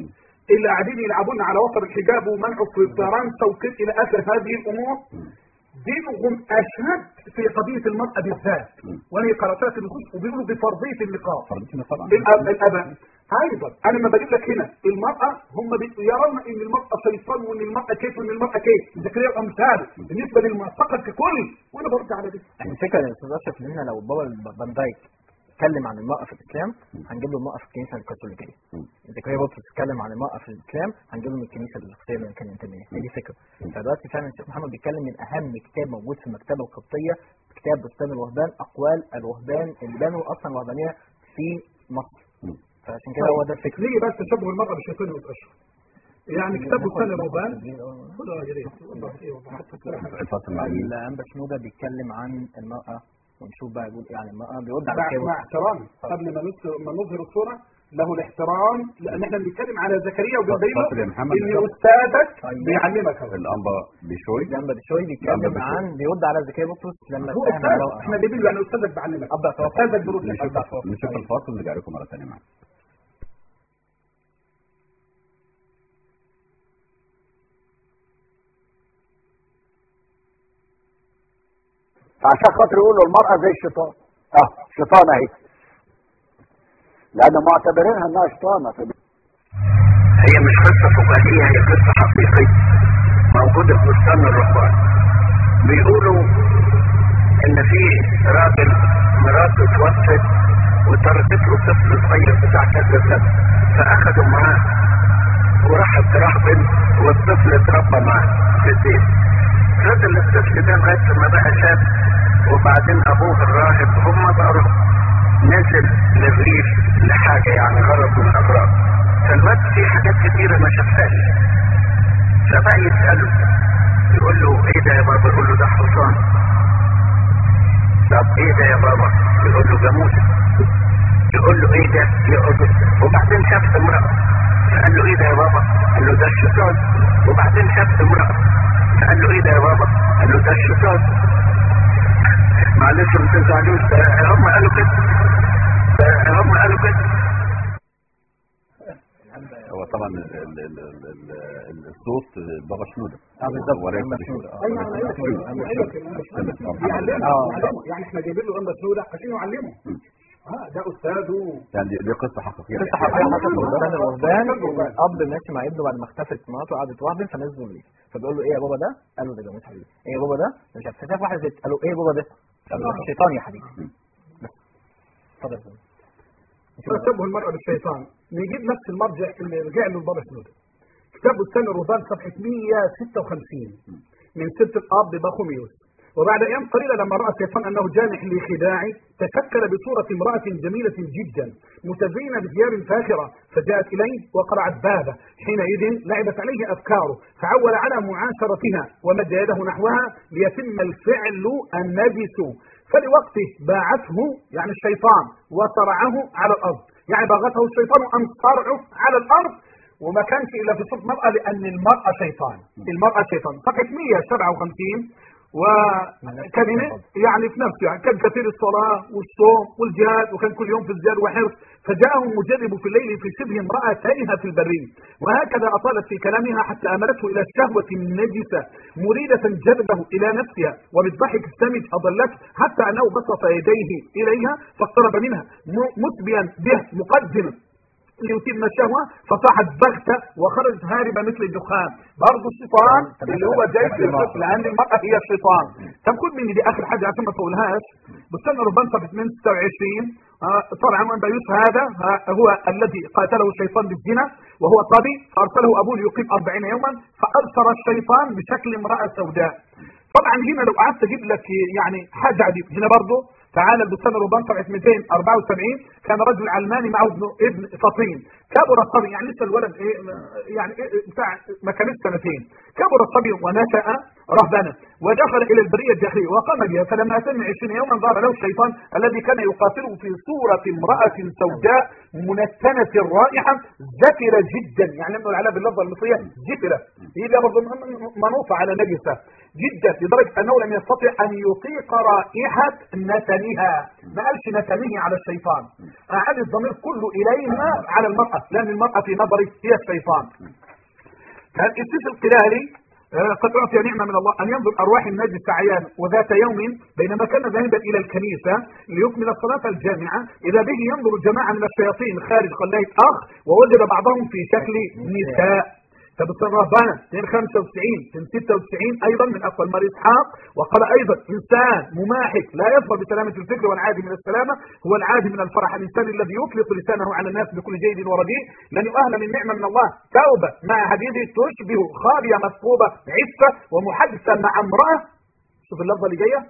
اللي قاعدين يلعبون على وتر الحجاب ومنعه في فرنسا وكده الى اخر هذه الامور دينهم اشد في قضيه المراه بالذات وانا قراتها في النصوص وبيقولوا بفرضيه النقاب فرضتنا طبعا الأب الأباء ايضا انا لما بجيب لك هنا المراه هم بي- يرون ان المراه شيطان وان المراه كيف وان المراه كيف زكريا وامثاله بالنسبه للمعتقد ككل وانا برد على ده يعني الفكره يا استاذ اشرف ان احنا لو بابا فان دايك اتكلم عن المرأة في الإسلام هنجيب له المرأة في الكنيسة الكاثوليكية. زكريا بطرس اتكلم عن المرأة في الإسلام هنجيب له من الكنيسة القبطية اللي كان ينتمي ليها. هي دي فكرة. فدلوقتي فعلا الشيخ محمد بيتكلم من أهم كتاب موجود في المكتبة القبطية كتاب بستان الوهبان أقوال الوهبان اللي بنوا أصلا الوهبانية في مصر. فعشان كده هو ده الفكرة. ليه بس تشبه المرأة بالشيطان والأشهر يعني كتاب بستان الرهبان خدها يا ريت والله إيه والله حتى الصراحة. الفصل مع مين؟ الأنبا شنودة بيتكلم عن المرأة ونشوف بقى يقول إيه عن المرأة بيرد على مع, زكريا مع بطرس. احترامي قبل ما نص- ما نظهر الصورة له الاحترام لان احنا بنتكلم على زكريا وبنبين اتفضل يا محمد. ان استاذك أيوة. بيعلمك هذا. الانبا بشوي الأنبا بشوي بيتكلم الأنبا بشوي. عن بيرد على زكريا بطرس لما هو اتهم استاذ المرأة. احنا جايبين له يعني استاذك بعلمك أبدأ توقف. استاذك دروس نشوف أبدأ توقف. نشوف الفاصل ونرجع لكم مره ثانيه معانا فعشان خاطر يقولوا المرأة زي الشيطان اه شيطانة اهي لأن معتبرينها انها شيطانة فب- هي مش قصة فكاهية هي قصة حقيقية موجودة في بستان الرهبان بيقولوا ان في راجل مراته توفت وتركت له طفل صغير بتاع كذا سنة فاخدوا معاه وراحت ترهبن والطفل اتربى معاه في البيت فضل الطفل ده لغاية ما بقى شاب وبعدين ابوه الراهب هم بقوا نزل للريف لحاجة يعني غرض من الأغراض فالواد في حاجات كتيرة ما شافهاش فبقى يسأله يقول له ايه ده يا بابا يقول له ده حصان طب ايه ده يا بابا يقول له جاموسة يقول له ايه ده يقول له وبعدين شاف امرأة فقال له ايه ده يا بابا قال له ده الشيطان وبعدين شاف امرأة فقال له ايه ده يا بابا قال له ده الشيطان معلش ما تزعلوش ده هم قالوا كده ده هم قالوا كده هو طبعا ال- ال- ال- ال- ال- الصوت بابا شنوده اه بالظبط وليس أنبا بشوي. شنودة. ايوه انا قايل لك بشوي. أنا قايل لك إن استنى، بيعلمه آه. بيعلمه. يعني احنا جايبين له امبا سودة عشان يعلمه اه ده استاذه يعني دي, دي قصه حقيقيه قصة حقيقية حصلت في بستان الوهبان الأب ماشي مع ابنه بعد ما اختفت مراته قعدت وهبن فنزلوا ليه فبيقول له إيه يا بابا ده؟ قال له ده جاموس حبيبي إيه يا بابا ده؟ مش عارف فشاف واحد زيت قال له إيه يا بابا ده؟ قال له شيطان يا حبيبي بس اتفضل يا فندم. تشبه المرأة بالشيطان نجيب نفس المرجع اللي رجع له البابا سنودة كتاب بستان الرهبان صفحة 156 من سيرة الأب باخوميوس وبعد أيام قليلة لما رأى الشيطان أنه جانح لخداعه تشكل بصورة امرأة جميلة جدا متزينة بثياب فاخرة فجاءت إليه وقرعت بابه حينئذ لعبت عليه أفكاره فعول على معاشرتها ومد يده نحوها ليتم الفعل النجس فلوقته باعته يعني الشيطان وصرعه على الأرض يعني باغته الشيطان أم صرعه على الأرض وما كانش الا في صوت مرأة لان المرأة شيطان المرأة شيطان صفحة 157 وكان هنا يعني في نفسه يعني كان كثير الصلاة والصوم والجهاد وكان كل يوم في ازدياد وحرص فجاءه المجرب في الليل في شبه امرأة تائهة في البرية وهكذا أطالت في كلامها حتى أمرته إلى الشهوة النجسة مريدة جذبه إلى نفسها وبالضحك استمت أضلته حتى أنه بسط يديه إليها فاقترب منها م- مسبيا به مقدما ليتم الشهوة فصاحت بغتة وخرجت هاربة مثل الدخان برضه الشيطان اللي هو جاي في الطفل لأن المرأة هي الشيطان طب خد مني دي آخر حاجة عشان ما تقولهاش بستنى ربان صفحة 26 آه، طبعا أنبا يوسف هذا آه، هو الذي قاتله الشيطان بالزنا وهو طبي فأرسله أبوه ليقيم 40 يوما فأبصر الشيطان بشكل امرأة سوداء طبعا هنا لو قعدت اجيب لك يعني حاجه عجيبه هنا برضه تعالى البستان الربان صفحه 274 كان رجل علماني معه ابن ابن فطين كبر الصبي يعني لسه الولد ايه يعني إيه بتاع ما كانش سنتين كبر الصبي ونشا رهبانا ودخل الى البريه الداخليه وقام بها فلما اتم 20 يوما ظهر له الشيطان الذي كان يقاتله في صوره امراه سوداء منتنه الرائحه زفره جدا يعني نقول عليها باللفظه المصريه زفره هي برضه منوطه على نجسه جدا لدرجه انه لم يستطع ان يطيق رائحه نتنها ما قالش نتنه على الشيطان اعاد الضمير كله اليها على المراه لان المراه في نظري هي الشيطان كان السيس القلالي آه، قد أعطي نعمة من الله أن ينظر أرواح النجس عيان وذات يوم بينما كان ذاهبا إلى الكنيسة ليكمل الصلاة الجامعة إذا به ينظر جماعة من الشياطين خارج قلاية أخ ووجد بعضهم في شكل نساء فبصير رهبانا 295 296 ايضا من اقوى المريض اسحاق وقال ايضا انسان مماحك لا يظفر بسلامه الفكر والعادي من السلامه هو العادي من الفرح الانسان الذي يطلق لسانه على الناس بكل جيد ورديء لن يؤهل من نعمه من الله توبه مع حديث تشبه خاليه مصبوبه عفه ومحدثه مع امراه شوف اللفظه اللي جايه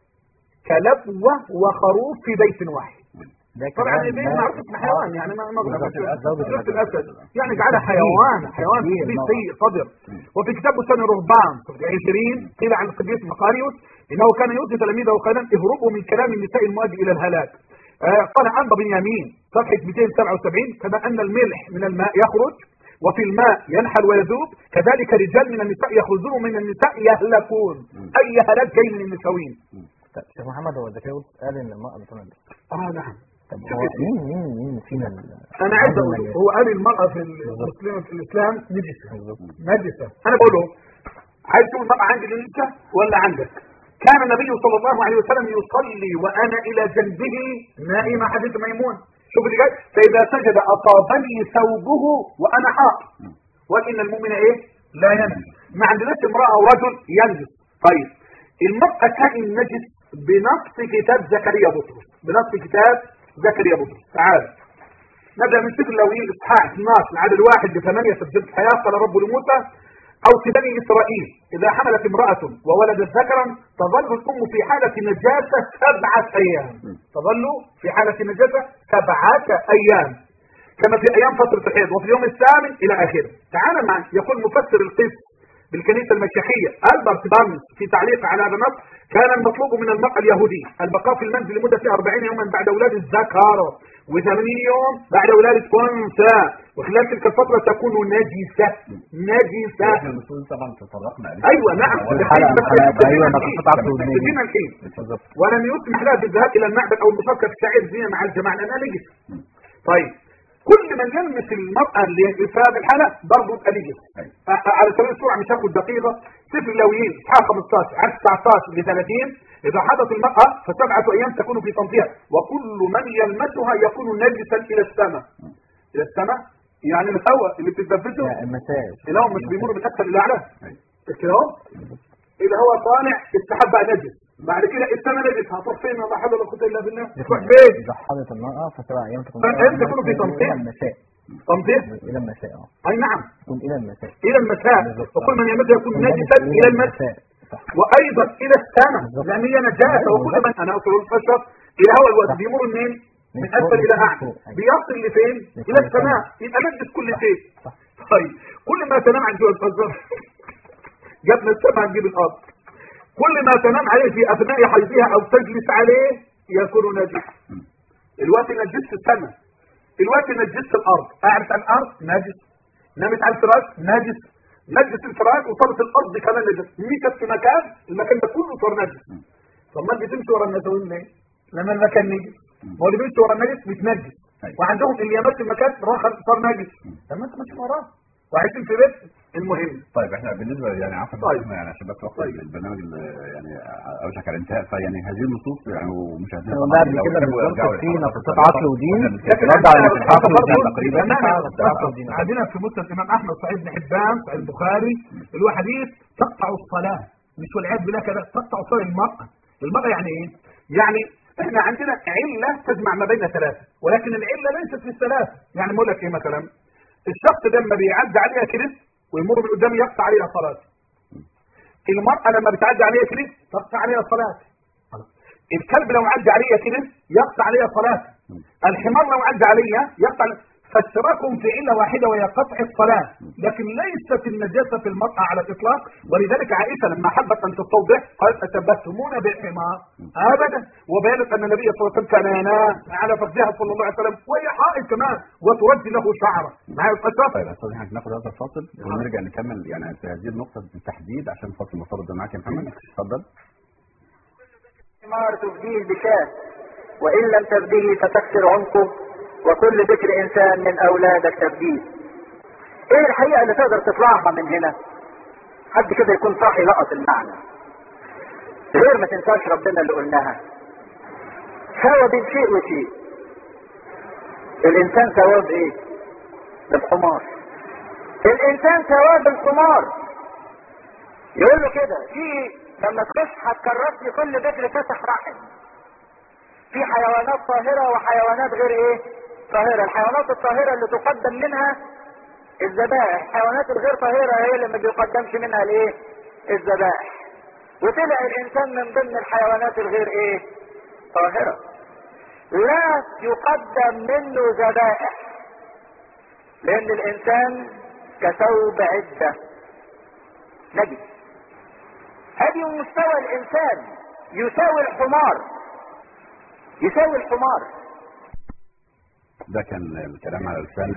كلبوه وخروف في بيت واحد ده طبعا كلام البين ده- معروف اسمه حيوان يعني ما ما زوجة الأسد. زوجة الاسد يعني جعلها حيوان حيوان كبير سبيل نوع. سيء صدر وفي كتاب بستان الرهبان صفحة 20 قيل عن القديس مقاريوس انه كان يوصي تلاميذه قائلا اهربوا من كلام النساء المؤدي الى الهلاك آه قال عن بنيامين صفحة 277 كما ان الملح من الماء يخرج وفي الماء ينحل ويذوب كذلك رجال من النساء يخرجون من النساء يهلكون اي هلاك جاي من النسوين طب شيخ محمد هو زكريا قال ان المرأة بتنجس اه نعم طب هو مين مين مين فينا ال- انا عايز عنده اقول النجاسة؟ هو قال المرأة في المسلمة في الاسلام نجسة بالظبط. نجسة انا بقول له عايز تقول المرأة عندي نجسة ولا عندك كان النبي صلى الله عليه وسلم يصلي وانا الى جنبه نائمة حديث ميمون شوف اللي جاي فاذا سجد اصابني ثوبه وانا حاط وان المؤمن ايه لا ينجس ما عندناش امرأة او رجل ينجس طيب المرأة كائن نجس بنص كتاب زكريا بطرس بنص كتاب زكريا بطرس تعال نبدأ من سفر اللويين إصحاح 12 العدد واحد بثمانية في سورة الحياة قال رب لموسى أو في بني إسرائيل إذا حملت امرأة وولدت ذكرا تظل الأم في حالة نجاسة سبعة أيام تظل في حالة نجاسة سبعة أيام كما في أيام فترة الحيض وفي اليوم الثامن إلى آخره تعال معي يقول مفسر القس بالكنيسة المسيحية ألبرت بامس في تعليق على هذا النص كان المطلوب من المرأة اليهودي البقاء في المنزل لمدة 40 يوما بعد ولادة ذكر و80 يوم بعد ولادة أنثى وخلال تلك الفترة تكون نجسة نجسة احنا المفروض طبعا تطرقنا عليه أيوة نعم والحلقة بس- بس- الحلقة، بس- أيوة، ما بس- تقطعش بس- ودني. بس- بس- الحين بالظبط ولم يسمح لها بالذهاب الى المعبد او المشاركه في شعائر الدين مع الجماعه لانها نجس. طيب كل من يلمس المراه اللي في هذه الحاله برضه يبقى نجس. أيوة. ع- على سبيل السرعه مش هاخد دقيقه سفر اللويين اصحاح 15 عدد 19 ل 30 اذا حدث المراه فسبعه ايام تكون في تنطيها وكل من يلمسها يكون نجسا الى السماء. الى السماء يعني الهواء اللي بتتنفسه لا، المساج الهواء مش بيمر من اسفل الى اعلى. أيوة. كده اهو اذا هو طالع السحاب بقى نجس بعد كده السماء نجس هتروح فين ولا حول ولا قوه الا بالله تروح فين إذا حاضت المرأة فسبع أيام تكون فأيام تكون في تنطيع. إلى المساء تنظيف إلى المساء أه اي نعم تكون إلى المساء الى المساء وكل من يمد يكون نجسا الى المساء صح وايضا الى السماء بالظبط. لان هي نجاسه وكل من انا اصل الفشر الى هو الوقت بيمر منين من من فوق اسفل الى من اعلى فوق. أيوة. بيصل لفين من الى فوق السماء السماء. يبقى نجس كل شيء صح. طيب كل ما تنام عن جوه الفجر جبنا السماء نجيب الارض كل ما تنام عليه في اثناء حيضها او تجلس عليه يكون نجس الوقت نجست السماء الوقت نجست الارض قاعدة على الارض نجس نامت على الفراش نجس نجس الفراش وصارت الارض كمان نجس مشت في مكان المكان ده كله صار نجس طب ما انت تمشي ورا النسوين ليه؟ لما المكان نجس ما هو اللي بيمشي ورا النجس بيتنجس أيوة. وعندهم اللي يمس المكان راخر صار نجس طب ما انت ماشي وراه وعايشين في بيت المهم طيب احنا بالنسبه يعني عفوا طيب. طيب. يعني عشان بس وقت البرنامج ال- يعني اوشك على الانتهاء فيعني هذه النصوص يعني ومشاهدينا احنا طبعاً قلنا قبل لو كده يحبوا بالظبط يرجعوا في للحلقات نقطات السابقة، عقل ودين كنا لكن بنتكلم رد على عندنا الاتحاد الخطأ والدين برضه تقريبا تمام. الخطأ والدين. عندنا في مسند الامام احمد صحيح بن حبان صحيح البخاري اللي هو حديث تقطع الصلاه مش والعياذ بالله كده تقطع صلاه المراه المراه يعني ايه؟ يعني احنا عندنا عله تجمع ما بين ثلاثه ولكن العله ليست في الثلاثه يعني بقول لك ايه مثلا الشخص ده لما بيعدي عليها كده ويمر من قدامي يقطع عليها صلاه المراه لما بتعدي عليها كده تقطع عليها صلاه الكلب لو عدى عليها كده يقطع عليها صلاه الحمار لو عدى عليها يقطع اشركوا في عله واحده وهي قطع الصلاه لكن ليست النجاسه في المراه على الاطلاق ولذلك عائشه لما حبت ان تستوضح قالت اتبسمون بالحمار ابدا وبينت ان النبي صلى الله عليه وسلم كان ينام على فخذها صلى الله عليه وسلم وهي حائض كمان وترد له شعره معايا يا استاذ طيب يا استاذ احنا هناخد هذا الفاصل ونرجع نكمل يعني في هذه النقطه بالتحديد عشان الفاصل مرتبط معاك يا محمد اتفضل الحمار تفديه بشاه وإن لم تفديه فتكسر عنقه وكل ذكر إنسان من أولادك تفديه إيه الحقيقة اللي تقدر تطلعها من هنا حد كده يكون صاحي لقط المعنى غير ما تنساش ربنا اللي قلناها سوى بين شيء وشيء الإنسان سواه بإيه؟ بالحمار الإنسان سواه بالحمار يقول له كده في لما تخش هتكرس لي كل ذكر فسح رحم في حيوانات طاهرة وحيوانات غير ايه طاهرة الحيوانات الطاهرة اللي تقدم منها الذبائح الحيوانات الغير طاهرة هي اللي ما بيقدمش منها الايه الذبائح وطلع الانسان من ضمن الحيوانات الغير ايه طاهرة لا يقدم منه ذبائح لان الانسان كثوب عدة نجس هذه مستوى الانسان يساوي الحمار يساوي الحمار ده كان الكلام على لسان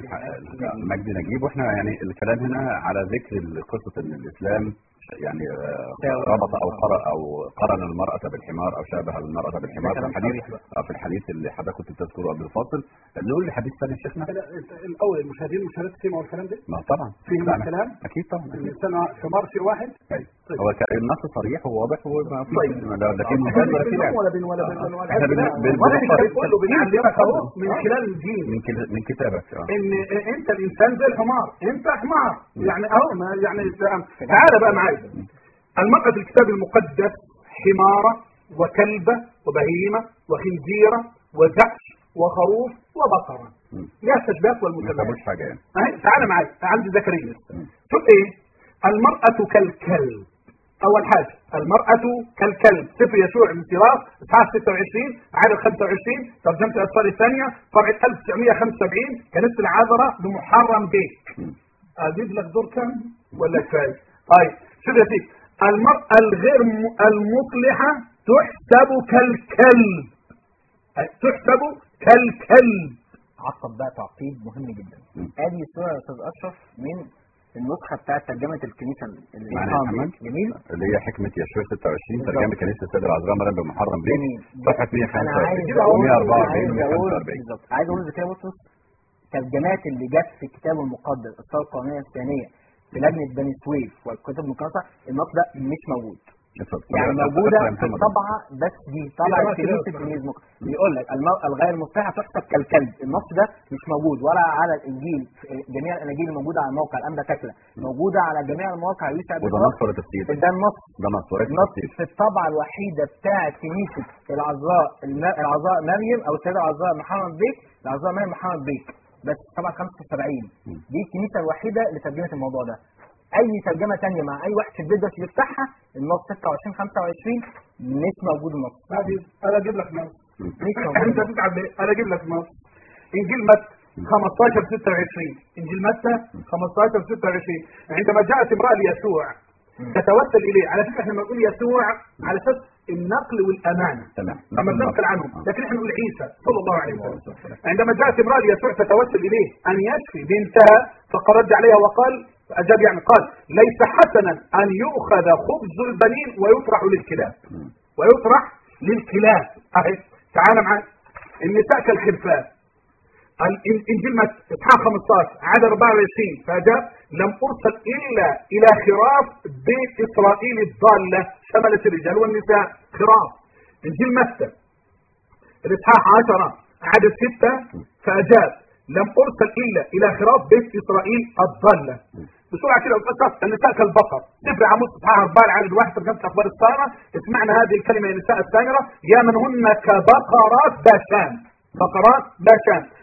مجدي نجيب واحنا يعني الكلام هنا على ذكر قصه ان الاسلام يعني آه، ربط او قرأ او قرن المرأة بالحمار او شابه المرأة بالحمار في كلام الحديث صريح بقى. آه، في الحديث اللي حضرتك كنت بتذكره قبل الفاصل نقول الحديث ثاني يا شيخنا الاول المشاهدين والمشاهدات سمعوا الكلام ده ما طبعا فيهم طبعاً. الكلام؟ اكيد طبعا أكيد. الانسان حمار شيء واحد أيوة. طيب. هو ك- النص صريح وواضح وما في طيب. ما ده- ده في مجال ولا في لعب. ولا بين ولا بين ولا احنا بن- بن- وانا بنفرق مش كله بنعلمك اهو من خلال الدين من كل- من كتابك اه ان انت الانسان زي الحمار انت حمار يعني اهو ما يعني تعال بقى معايا المرأة في الكتاب المقدس حمارة وكلبة وبهيمة وخنزيرة وزحش وخروف وبقرة مم. لها التشبيهات ما والمسميات سابوش حاجه يعني أهي، تعال معايا عندي زكريا مم. شوف ايه المرأة كالكلب اول حاجة المرأة كالكلب سفر يسوع الانصراف اصحاح 26 عدد 25 ترجمة الاسفار الثانية طبعة 1975 كنيسة العذراء بمحرم بيك مم. اجيب لك دور كام ولا كفايه طيب شوف يا سيدي المرأة الغير م- المصلحة تحسب كالكلب أي تحسب كالكلب عقب بقى تعقيب مهم جدا مم. ادي الصوره يا استاذ اشرف من النسخه بتاعت ترجمه الكنيسه اللي معنا اسمها يا محمد جميل اللي هي حكمة يشوع 26 بالظبط. ترجمة كنيسة السيد العذراء مريم بمحرم بيه جميل صفحة انا عايز 145 اقول 144 عايز اقول 145 بالظبط عايز اقول زي كده بص الترجمات اللي جت في الكتاب المقدس الصلاه القانونيه الثانيه في لجنه بني سويف والكتب المقدسه النص ده مش موجود اتفضل. يعني اتفضل موجودة يا في محمد. الطبعة بس دي طبعة طبعة كنيسة كده. تلميذ مك بيقول لك المرأة الغير المصلحة تحسب كالكلب النص ده مش موجود ولا على الإنجيل في جميع الأناجيل الموجودة على الموقع الأنبا تكلة موجودة على جميع المواقع يوسع وده نص ولا تفسير؟ ده النص ده نص وليس نص تفسير في الطبعة الوحيدة بتاعة كنيسة العذراء الم- العذراء مريم أو السيدة العذراء محمد بيك العذراء مريم محمد بيك بس طبعا 75 دي الكنيسة الوحيدة اللي ترجمت الموضوع ده أي ترجمة تانية مع أي واحد في البيت بس يفتحها النص 26 25 مش موجود النص أجيب- انا اجيب لك نص مش انت موجود بتتعب ليه؟ انا اجيب لك نص انجيل متى 15 26 انجيل متى 15 26 عندما جاءت امراه ليسوع تتوسل اليه على فكره احنا لما نقول يسوع على اساس النقل والامانه تمام لما ننقل عنه لكن احنا نقول عيسى صلى الله عليه وسلم عندما جاءت امراه ليسوع تتوسل اليه ان يشفي بنتها فقرد عليها وقال اجاب يعني قال ليس حسنا ان يؤخذ خبز البنين ويطرح للكلاب ويطرح للكلاب اهي تعال معايا النساء كالخرفان ال- انجيل متى اصحاح 15 عدد 24 فاجاب لم ارسل الا الى خراف بيت اسرائيل الضاله شملت الرجال والنساء خراف انجيل متى الاصحاح 10 عدد 6 فاجاب لم ارسل الا الى خراف بيت اسرائيل الضاله بسرعه كده وتقصف النساء كالبقر سفر عمود اصحاح 4 عدد 1 ترجمه اخبار الساره اسمعنا هذه الكلمه يا نساء السامره يا من هن كبقرات باشان بقرات باشان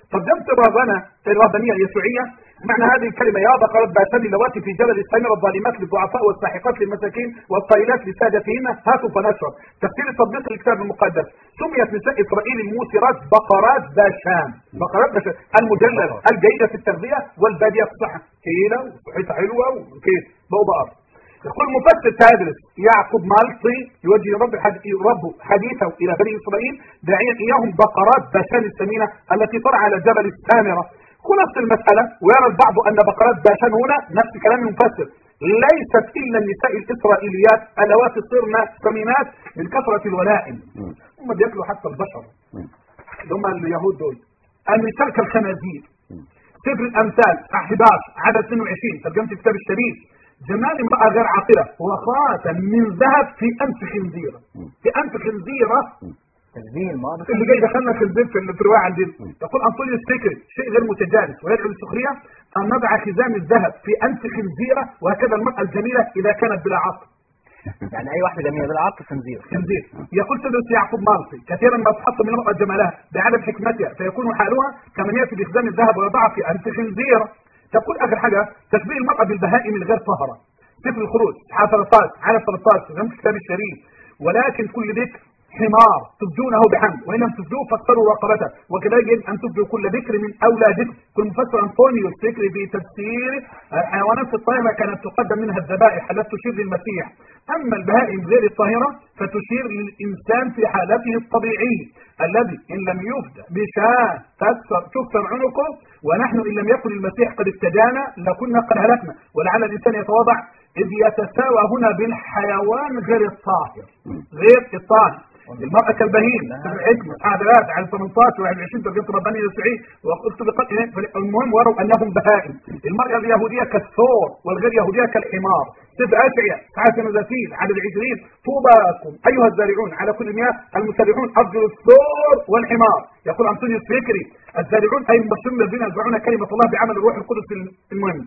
قدمت رهبنة الرهبانية اليسوعية معنى هذه الكلمة يا بقرة باشا اللواتي في جبل السامرة الظالمات للضعفاء والساحقات للمساكين والطائلات لسادتهن هاتوا فنشرب تفسير تطبيق الكتاب المقدس سميت نساء إسرائيل الموسرات بقرات باشان بقرات باشان المدلل الجيدة في التغذية والبادية في الصحة تقيلة وصحتها حلوة وكيف بقوا بقر يقول مفسر تادرس يعقوب مالطي يوجه رب الحد... رب حديثه الى بني اسرائيل داعيا اياهم بقرات باشان السمينه التي ترعى على جبل السامره خلاصة المسألة ويرى البعض أن بقرات باشان هنا نفس كلام المفسر ليست إلا النساء الإسرائيليات اللواتي صرن سمينات من كثرة الولائم مم. هم بياكلوا حتى البشر مم. اللي هم اليهود دول النساء كالخنازير مم. سفر الامثال 11 عدد 22 ترجمه كتاب الشريف جمال امراه غير عاقله هو خاتم من ذهب في انف خنزيره مم. في انف خنزيره تسجيل ما اللي جاي دخلنا في البيت في في الروايه عندنا يقول انطونيوس فكري شيء غير متجانس ويدعو للسخريه ان نضع خزام الذهب في انف خنزيره وهكذا المراه الجميله اذا كانت بلا عقل يعني اي واحده جميله بالعقل خنزير خنزير يقول سيدنا يعقوب مالطي كثيرا ما تحط من المرأة جمالها بعدم حكمتها فيكون حالها كمن يأتي بخزان الذهب ويضعها في أنف خنزيرة تقول آخر حاجة تشبيه المرأة بالبهائم الغير طاهرة سفر الخروج على 13 على 13 غمس كتاب الشريف ولكن كل ذكر حمار تبدونه بحمد وان لم تبدوه فاقتلوا رقبته وكذلك يجب ان تبدوا كل ذكر من اولادكم كل مفسر انطونيو الفكر في تفسير الحيوانات الطاهره كانت تقدم منها الذبائح التي تشير للمسيح اما البهائم غير الطاهره فتشير للانسان في حالته الطبيعيه الذي ان لم يفدى بشاة تكسر تكسر عنقه ونحن ان لم يكن المسيح قد ابتدانا لكنا قد هلكنا ولعل الانسان يتواضع اذ يتساوى هنا بالحيوان غير الطاهر غير الطاهر المرأة كالبهيم في الحكمة عادلات على 18 و 20 ترجمة ربانية السعيد وقلت بقتل المهم وروا أنهم بهائم المرأة اليهودية كالثور والغير يهودية كالحمار سبع أشعية ساعة نزاتين على العشرين طوباكم أيها الزارعون على كل مياه المسرعون أفضل الثور والحمار يقول أنطونيوس فكري الزارعون أي المبشرون الذين يزرعون كلمة الله بعمل الروح القدس المهم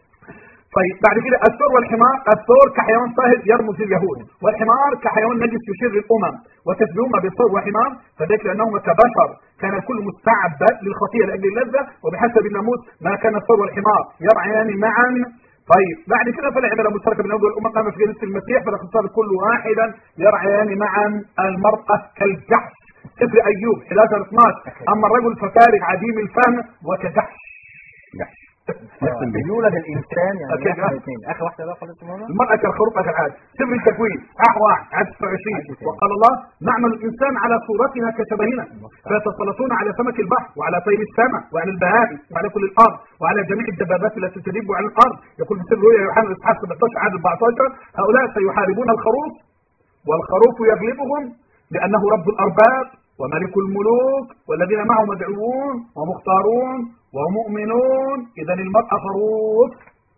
طيب بعد كده الثور والحمار الثور كحيوان طاهر يرمز لليهود والحمار كحيوان نجس يشير للامم وتشبههما بالثور والحمار فذلك لانهما كبشر كان الكل مستعبد للخطيئه لاجل اللذه وبحسب الناموس ما كان الثور والحمار يرعيان معا طيب بعد كده فلا عباده مشتركه بين اليهود والامم قام في جنس المسيح فالاختصار كل واحدا يرعيان معا المراه كالجحش سفر ايوب 11 12 اما الرجل ففارغ عديم الفهم وكجحش جحش يقسم به يولد الانسان يعني أوكي. يحصل الاثنين اخر واحده بقى خالص الموضوع المرأة كالخروق كالعاد سر التكوين صح واحد عدد 26 وقال الله نعمل الإنسان على صورتنا كشبهنا فيتسلطون على سمك البحر وعلى طير السماء وعلى البهائم وعلى كل الأرض وعلى جميع الدبابات التي تدب على الأرض يقول في سر رؤيا يوحنا إصحاح 17 عدد 14 هؤلاء سيحاربون الخروف والخروف يغلبهم لأنه رب الأرباب وملك الملوك والذين معه مدعوون ومختارون ومؤمنون إذا المرأة خروف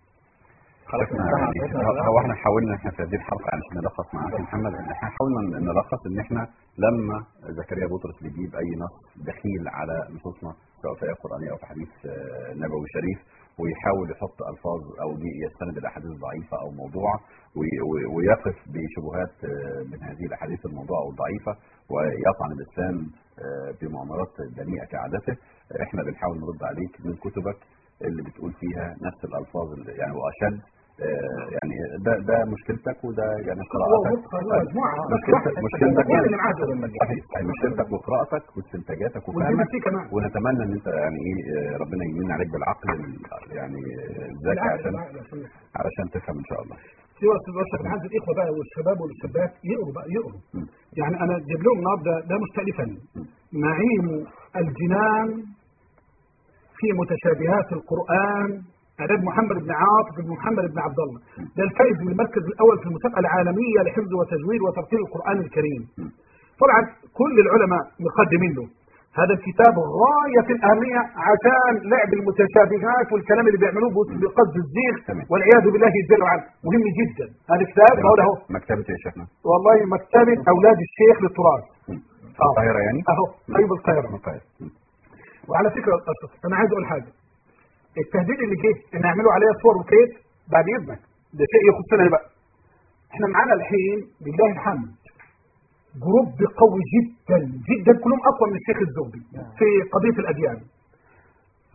احنا يعني هو- هو احنا حاولنا احنا في هذه الحلقه علشان نلخص مع اخي محمد ان احنا حاولنا ن- نلخص ان احنا لما زكريا بطرس بيجيب اي نص دخيل على نصوصنا سواء في آية قرانيه او في حديث آه، نبوي شريف ويحاول يحط الفاظ او دي يستند الاحاديث ضعيفه او موضوعه وي- وي- ويقف بشبهات آه، من هذه الاحاديث الموضوعه او الضعيفه ويطعن الاسلام آه، بمؤامرات دنيئه كعادته احنا بنحاول نرد عليك من كتبك اللي بتقول فيها نفس الالفاظ اللي يعني واشد آه، يعني ده ده مشكلتك وده يعني قراءتك مشكلتك مشكلتك هو اللي معاه دول. صحيح. يعني مشكلتك وقراءتك واستنتاجاتك والجنة وفهمك فيه كمان ونتمنى ان انت يعني ايه آه، ربنا يمن عليك بالعقل ال- يعني آه، الذكي عشان علشان تفهم ان شاء الله سوى استاذ اشرف انا عايز الاخوه بقى والشباب والشابات يقروا بقى يقروا م. يعني انا جايب لهم النهارده ده مستألفا نعيم الجنان في متشابهات القرآن أداب محمد بن عاطف بن محمد بن عبد الله ده الفائز بالمركز الأول في المسابقة العالمية لحفظ وتجويد وترتيل القرآن الكريم طبعا كل العلماء مقدمين له هذا الكتاب غاية في الأهمية عشان لعب المتشابهات والكلام اللي بيعملوه بقصد الزيغ تمام. والعياذ بالله جل وعلا مهم جدا هذا الكتاب بقول اهو مكتبة ايه يا شيخنا؟ والله مكتبة أولاد الشيخ للتراث في القاهرة يعني؟ أهو أيوب القاهرة طيب م. وعلى فكره يا أستاذ، انا عايز اقول حاجه التهديد اللي جه ان يعملوا عليها صور وكيت بعد اذنك ده شيء يخصنا بقى احنا معانا الحين لله الحمد جروب قوي جدا جدا كلهم اقوى من الشيخ الزغبي في قضيه الاديان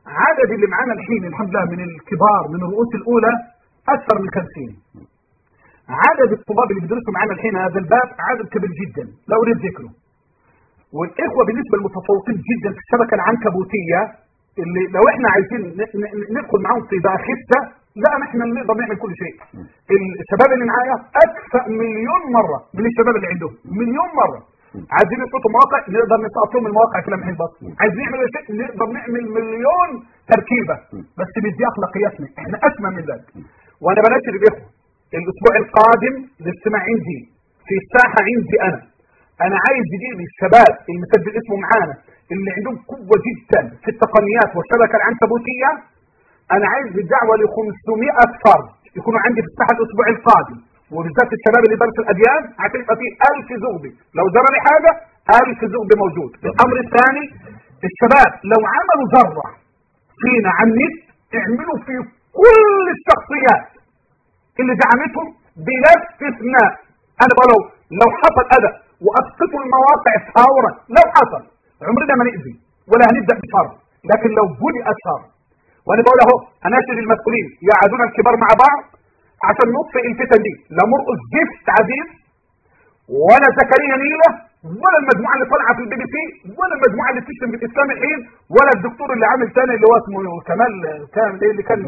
عدد اللي معانا الحين الحمد لله من الكبار من الرؤوس الاولى اكثر من 50 عدد الطلاب اللي بيدرسوا معانا الحين هذا الباب عدد كبير جدا لا اريد ذكره والاخوه بالنسبه للمتفوقين جدا في الشبكه العنكبوتيه اللي لو احنا عايزين ن- ن- ندخل معاهم في باخته لا احنا نقدر نعمل كل شيء الشباب اللي معايا اكثر مليون مره من الشباب اللي عندهم مليون مره عايزين يحطوا مواقع نقدر نسقط لهم المواقع في لمح البصر عايزين نعمل شيء نقدر نعمل مليون تركيبه بس بدي اخلاقياتنا احنا اسمى من ذلك وانا بناشد الاخوه الاسبوع القادم الاجتماع عندي في الساحه عندي انا انا عايز يجيب الشباب اللي مسجل اسمه معانا اللي عندهم قوه جدا في التقنيات والشبكه العنكبوتيه انا عايز الدعوه ل 500 فرد يكونوا عندي في الساحه الاسبوع القادم وبالذات الشباب اللي درس الاديان هتبقى فيه 1000 زغبي لو جرى حاجه 1000 زغبي موجود الامر الثاني الشباب لو عملوا ذره فينا على النت اعملوا في كل الشخصيات اللي دعمتهم بلا استثناء انا بقول لو لو حصل اذى واسقطوا المواقع فورا لو حصل عمرنا ما نأذي ولا هنبدا بشر لكن لو بدأت شر وانا بقول اهو اناشد المسؤولين يقعدون الكبار مع بعض عشان نطفئ الفتن دي لا مرقص زفت عزيز ولا زكريا نيله ولا المجموعه اللي طالعه في البي بي سي ولا المجموعه اللي بتشتم في الاسلام الحين ولا الدكتور اللي عامل تاني اللي هو اسمه كمال كان ايه اللي كان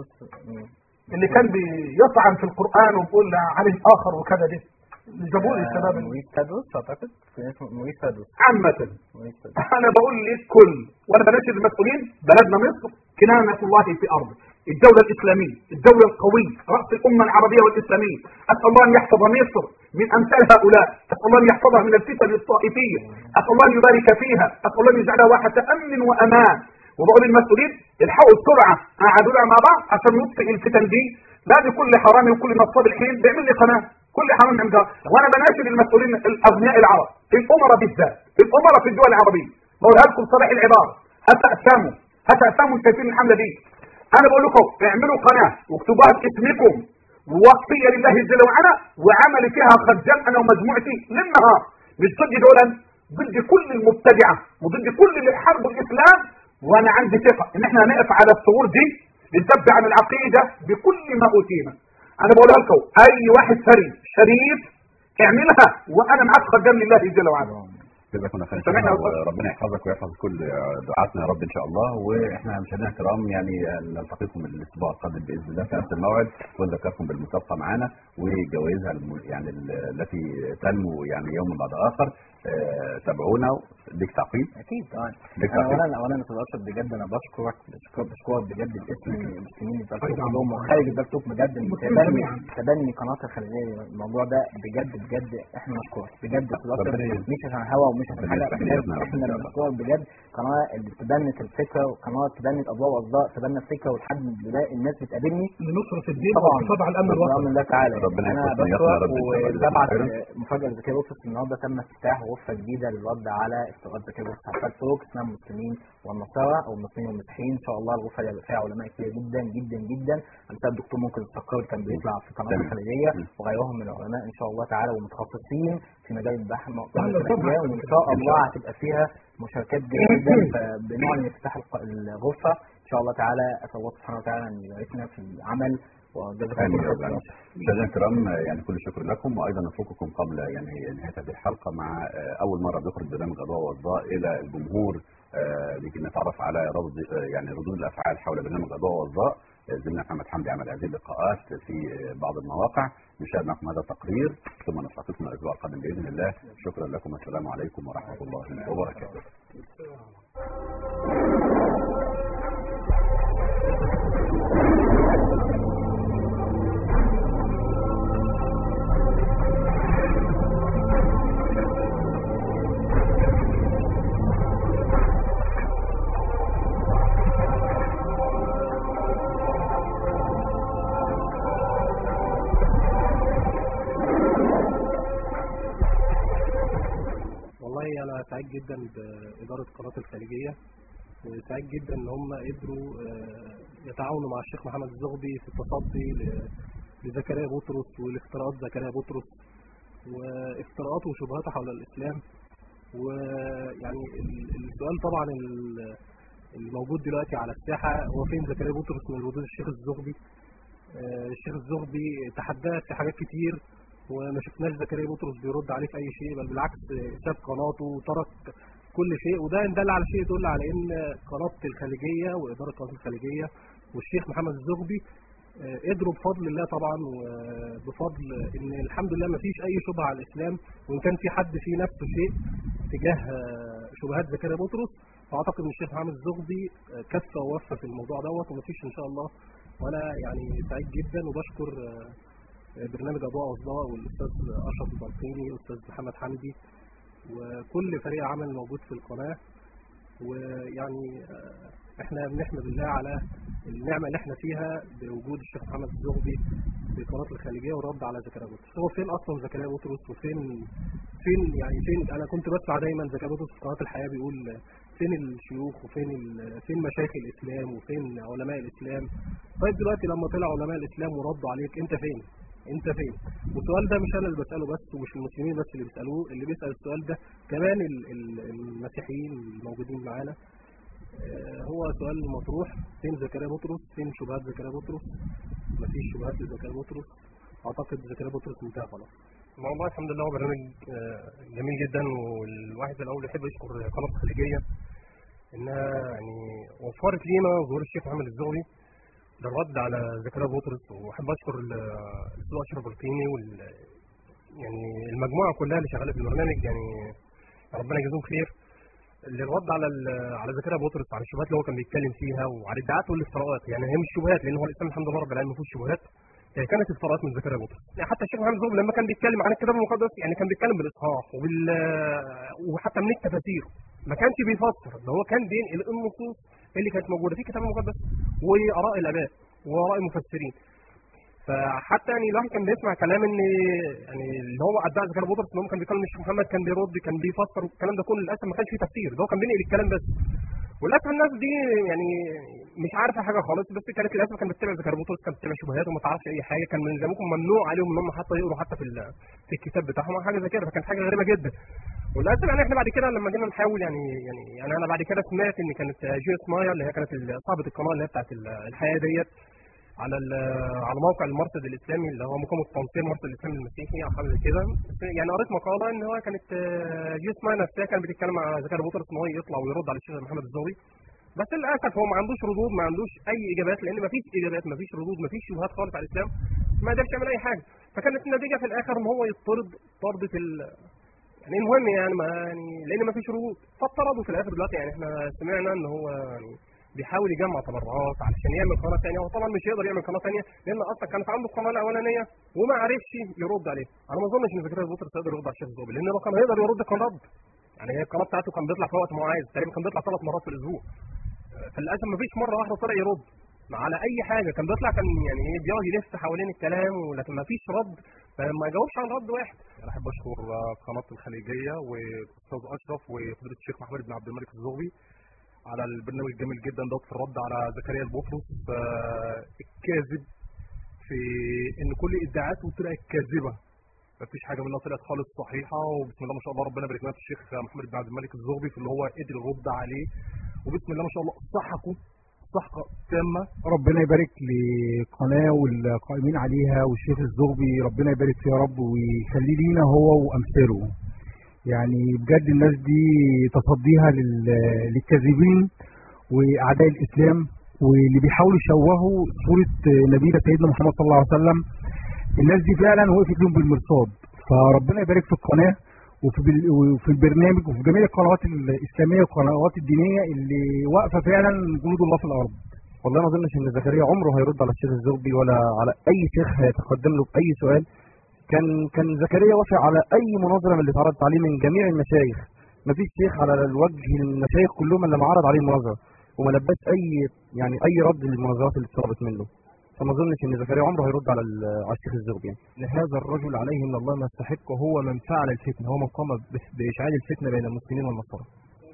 اللي كان بيطعن في القران وبيقول عليه اخر وكذا ده اللي جابوا لي الشباب اللي- موريس تادوس اعتقد كان اسمه موريس تادوس عامه موريس تادوس انا بقول للكل وانا بناشد المسؤولين بلدنا مصر كنانة الله في ارض الدولة الإسلامية الدولة القوية رأس الأمة العربية والإسلامية أسأل الله أن يحفظ مصر من أمثال هؤلاء أسأل الله أن يحفظها من الفتن الطائفية أسأل الله أن يبارك فيها أسأل الله أن يجعلها واحة أمن وأمان وبقول للمسؤولين الحقوا بسرعة قعدوا لها مع بعض عشان نطفئ الفتن دي لازم كل حرامي وكل نصاب الحين بيعمل لي قناة كل حرامي عند وانا بناشد المسؤولين الاغنياء العرب الامراء بالذات الامراء في الدول العربيه بقولها لكم صريح العباره هتأسموا هتأسموا شايفين الحمله دي انا بقول لكم اعملوا قناه واكتبوها باسمكم وصيه لله جل وعلا وعمل فيها خدام انا ومجموعتي للنهار مش ضد دولا ضد كل المبتدعه وضد كل اللي حاربوا الاسلام وانا عندي ثقه ان احنا هنقف على الثغور دي لنتبع عن العقيده بكل ما اوتينا انا بقولها لكم اي واحد ثري شريف اعملها وانا معاك خدام لله جل وعلا جزاكم الله خير سامحنا يا أستاذ. وربنا يحفظك ويحفظ كل دعاتنا يا رب ان شاء الله واحنا مشاهدينا الكرام يعني نلتقيكم الاسبوع القادم باذن الله في نفس الموعد ونذكركم بالمسابقه معانا وجوائزها الم- يعني ال- التي تنمو يعني يوما بعد اخر آه، تابعونا ليك تعقيب اكيد طبعا ليك انا تعقيب اولا اولا استاذ اشرف بجد انا بشكرك بشكرك بشكرك بجد باسم المسلمين اللي بتاعتك كلهم وخارج الدكتور بجد تبني تبني قناه الخليجيه الموضوع ده بجد بجد احنا نشكرك بجد استاذ اشرف ربنا يهديك. مش عشان هوا ومش عشان ربنا حاجه يفتح لي يدنا يا رب احنا إن شاء الله. بنشكرك بجد قناه اللي تبنت الفكره وقناه تبنت اضواء واصداء تبنى الفكره ولحد دلوقتي الناس بتقابلني لنصرة الدين طبعا والحفاظ على الامن بإذن الوطني الله تعالى ربنا انا يحفظنا يا رب بشكرك إن شاء الله. وتبعت خيرا. مفاجاه ذكيه بوكس النهارده تم افتتاح غرفه جديده للرد على افتراءات ذكيه بوكس على الفيسبوك اسمها المسلمين والنصارى او المسلمين والمسيحيين ان شاء الله الغرفه دي هيبقى فيها علماء كتير جدا جدا جدا امثال الدكتور ممكن السكري كان بيطلع في قناه تمام. الخليجيه م. وغيرهم من العلماء ان شاء الله تعالى ومتخصصين في مجال البحث طبعاً. وان شاء الله هتبقى فيها مشاركات جيده جدا فبنعلن افتتاح الق- الغرفه ان شاء الله تعالى اسال الله سبحانه وتعالى ان يباركنا في العمل وجزاكم امين الله يا رب خير العالمين. مشاهدينا الكرام يعني كل الشكر لكم وايضا نترككم قبل يعني نهايه هذه الحلقه مع آه، اول مره بيخرج برنامج اضواء واصداء الى الجمهور آه، لكي نتعرف على رصد آه، يعني ردود الافعال حول برنامج اضواء واصداء آه، زميلنا محمد حمدي عمل هذه اللقاءات في آه، بعض المواقع نشاهد معكم هذا التقرير ثم نلتقيكم الاسبوع القادم باذن الله شكرا لكم والسلام عليكم ورحمه الله وبركاته والله انا سعيد جدا باداره قناه الخليجيه وسعيد جدا ان هم قدروا آه، يتعاونوا مع الشيخ محمد الزغبي في التصدي ل- لزكريا بطرس والافتراءات زكريا بطرس وافتراءاته وشبهاته حول الاسلام ويعني ال- السؤال طبعا ال- الموجود دلوقتي على الساحه هو فين زكريا بطرس من ردود الشيخ الزغبي آه، الشيخ الزغبي تحداه في حاجات كتير وما شفناش زكريا بطرس بيرد عليه في اي شيء بل بالعكس آه، ساب قناته وترك كل شيء وده ان دل على شيء يدل على ان قناه الخليجيه واداره قناه الخليجيه والشيخ محمد الزغبي آه، قدروا بفضل الله طبعا وبفضل ان الحمد لله ما فيش اي شبهه على الاسلام وان كان في حد فيه نفسه شيء تجاه آه، شبهات زكريا بطرس فاعتقد ان الشيخ محمد الزغبي آه، كفى ووفى في الموضوع دوت وما فيش ان شاء الله وانا يعني سعيد جدا وبشكر آه، برنامج اضواء واصداء والاستاذ اشرف البلقيني والاستاذ محمد حمدي وكل فريق عمل موجود في القناه ويعني آه، احنا بنحمد الله على النعمه اللي احنا فيها بوجود الشيخ محمد الزغبي في قناه الخليجيه والرد على زكريا بطرس هو فين اصلا زكريا بطرس وفين فين يعني فين انا كنت بسمع دايما زكريا بطرس في قناه الحياه بيقول فين الشيوخ وفين ال- فين مشايخ الاسلام وفين علماء الاسلام طيب دلوقتي لما طلع علماء الاسلام وردوا عليك انت فين انت فين والسؤال ده مش انا اللي بساله بس ومش المسلمين بس اللي بيسالوه اللي بيسال السؤال ده كمان ال- ال- المسيحيين الموجودين معانا آه، هو سؤال مطروح فين زكريا بطرس فين شبهات زكريا بطرس مفيش شبهات لزكريا بطرس اعتقد زكريا بطرس انتهى خلاص والله الحمد لله هو برنامج آه، جميل جدا والواحد الاول يحب يشكر قناه الخليجيه انها يعني وفرت لينا ظهور الشيخ محمد الزغبي للرد على زكريا بطرس واحب اشكر ال- الاستاذ اشرف القيني وال يعني المجموعه كلها اللي شغاله في البرنامج يعني ربنا يجزيهم خير للرد على ال- على زكريا بطرس على الشبهات اللي هو كان بيتكلم فيها وعلى الادعاءات والافتراءات يعني هي مش شبهات لان هو الاسلام الحمد لله رب العالمين ما فيهوش شبهات هي كانت افتراءات من زكريا بطرس يعني حتى الشيخ محمد زوب لما كان بيتكلم عن الكتاب المقدس يعني كان بيتكلم بالاصحاح وبال وحتى من التفاسير ما كانش بيفسر ده هو كان بينقل النصوص اللي كانت موجوده في الكتاب المقدس واراء الاباء واراء المفسرين فحتى يعني الواحد كان بيسمع كلام ان يعني اللي هو ادعى زكريا بطرس ان هو كان بيتكلم الشيخ محمد كان بيرد كان بيفسر الكلام ده كله للاسف ما كانش فيه تفسير ده هو كان بينقل الكلام بس وللاسف الناس دي يعني مش عارفه حاجه خالص بس كانت للاسف كانت بتتابع زكريا بطرس كانت بتتابع شبهات وما تعرفش اي حاجه كان من زمان ممنوع عليهم ان هم حتى يقروا حتى في ال- في الكتاب بتاعهم أو حاجه زي كده فكانت حاجه غريبه جدا وللاسف يعني احنا بعد كده لما جينا نحاول يعني يعني يعني انا بعد كده سمعت ان كانت جيوس مايا اللي هي كانت صاحبه القناه اللي هي بتاعت ال- الحياه ديت على ال- على موقع المرصد الاسلامي اللي هو مقام التنصير المرصد الاسلامي المسيحي او حاجه زي كده يعني قريت مقاله ان هو كانت آه، جيوس مايا نفسها كانت بتتكلم على زكريا بطرس ان هو يطلع ويرد على الشيخ محمد الزوي بس للاسف هو ما عندوش ردود ما عندوش اي اجابات لان ما فيش اجابات ما فيش ردود ما فيش شبهات خالص على الاسلام ما قدرش يعمل اي حاجه فكانت النتيجه في الاخر ان هو يطرد طردة ال يعني المهم يعني ما يعني لان ما فيش ردود فاطردوا في الاخر دلوقتي يعني احنا سمعنا ان هو يعني بيحاول يجمع تبرعات علشان يعمل قناه ثانيه هو طبعا مش هيقدر يعمل قناه ثانيه لان اصلا كانت عنده القناه الاولانيه وما عرفش يرد عليه انا ما اظنش ان زكريا بطرس يقدر يرد على الشيخ الزوبي لان لو كان هيقدر يرد كان رد يعني هي القناه بتاعته كان بيطلع في وقت ما هو عايز تقريبا كان بيطلع ثلاث مرات في الاسبوع فللاسف ما فيش مره واحده طلع يرد على اي حاجه كان بيطلع كان يعني ايه بيقعد يلف حوالين الكلام ولكن ما فيش رد فما جاوبش عن رد واحد انا احب اشكر قناه الخليجيه والاستاذ اشرف وفضيله الشيخ محمد بن عبد الملك الزغبي على البرنامج الجميل جدا دوت في الرد على زكريا البطرس آه، الكاذب في ان كل ادعاءاته طلعت كاذبه مفيش حاجه منها طلعت خالص صحيحه وبسم الله ما شاء الله ربنا يبارك لنا في الشيخ محمد بن عبد الملك الزغبي في اللي هو قدر يرد عليه وبسم الله ما شاء الله صحكوا صحقه تامه ربنا يبارك للقناة والقائمين عليها والشيخ الزغبي ربنا يبارك فيه يا رب ويخليه لينا هو وأمثاله يعني بجد الناس دي تصديها لل- للكاذبين وأعداء الإسلام واللي بيحاولوا يشوهوا صورة نبينا سيدنا محمد صلى الله عليه وسلم الناس دي فعلا وقفت لهم بالمرصاد فربنا يبارك في القناة وفي بال- وفي البرنامج وفي جميع القنوات الإسلامية والقنوات الدينية اللي واقفة فعلا جنود الله في الأرض والله ما اظنش ان زكريا عمره هيرد على الشيخ الزغبي ولا على اي شيخ هيتقدم له باي سؤال كان كان زكريا وافق على اي مناظره من اللي اتعرضت عليه من جميع المشايخ ما فيش شيخ على الوجه المشايخ كلهم الا لما عرض عليه المناظره وما لباش اي يعني اي رد للمناظرات اللي اتطلبت منه فما اظنش ان زكريا عمره هيرد على ال- على الشيخ الزغبي يعني لهذا الرجل عليه من الله ما يستحق هو من فعل الفتنه هو من قام ب- باشعال الفتنه بين المسلمين والنصارى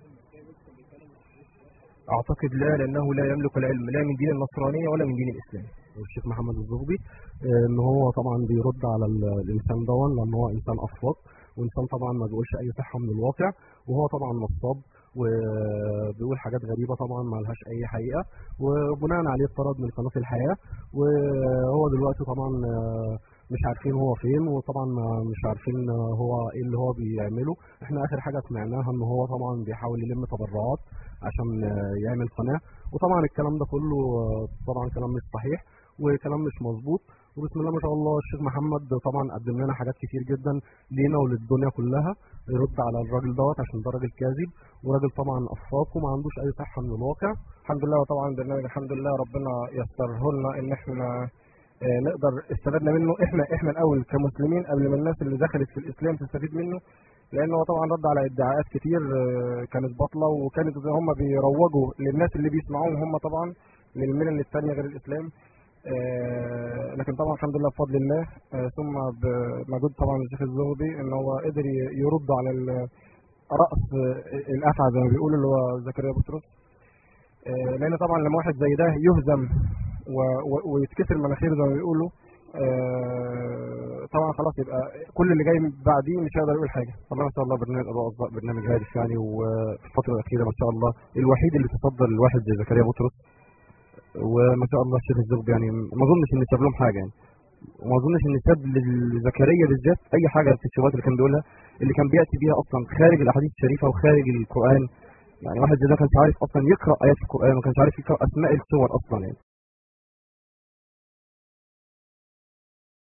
اعتقد لا لانه لا يملك العلم لا من دين النصرانيه ولا من دين الاسلام والشيخ محمد الزغبي آه، ان هو طبعا بيرد على ال- الانسان دون لان هو انسان افراط وانسان طبعا ما بيقولش اي صحه من الواقع وهو طبعا نصاب وبيقول حاجات غريبة طبعا ما لهاش أي حقيقة وبناء عليه اتطرد من قناة الحياة وهو دلوقتي طبعا آه، مش عارفين هو فين وطبعا ما- مش عارفين آه، هو ايه اللي هو بيعمله احنا اخر حاجة سمعناها ان هو طبعا بيحاول يلم تبرعات عشان آه، يعمل قناة وطبعا الكلام ده كله آه، طبعا كلام مش صحيح وكلام مش مظبوط وبسم الله ما شاء الله الشيخ محمد طبعا قدم لنا حاجات كتير جدا لينا وللدنيا كلها يرد على الراجل دوت عشان ده راجل كاذب وراجل طبعا افاق وما عندوش اي صحه من الواقع الحمد لله وطبعا برنامج الحمد لله ربنا يسره لنا ان احنا آه، نقدر استفدنا منه احنا احنا الاول كمسلمين قبل ما الناس اللي دخلت في الاسلام تستفيد منه لان هو طبعا رد على ادعاءات كتير آه، كانت باطله وكانت زي هم بيروجوا للناس اللي بيسمعوهم هم طبعا للملل الثانيه غير الاسلام آه، لكن طبعا الحمد لله بفضل الله آه، ثم بمجهود طبعا الشيخ الزغبي ان هو قدر ي- يرد على ال- راس آه، الافعى زي ما بيقولوا اللي هو زكريا بطرس آه، لان طبعا لما واحد زي ده يهزم و- و- ويتكسر مناخيره زي ما بيقولوا آه، طبعا خلاص يبقى كل اللي جاي بعديه مش هيقدر يقول حاجه طبعا ما شاء الله برنامج الرؤى أصدق برنامج هادف يعني وفي الفترة الأخيرة ما شاء الله الوحيد اللي تصدر الواحد زي زكريا بطرس وما شاء الله الشيخ الزغبي يعني ما أظنش إن ساب لهم حاجة يعني وما أظنش إن ساب لزكريا بالذات أي حاجة في الشبهات اللي كان بيقولها اللي كان بيأتي بيها أصلا خارج الأحاديث الشريفة وخارج القرآن يعني واحد زي ده ما كانش عارف أصلا يقرأ آيات القرآن وما كانش عارف يقرأ أسماء السور أصلا يعني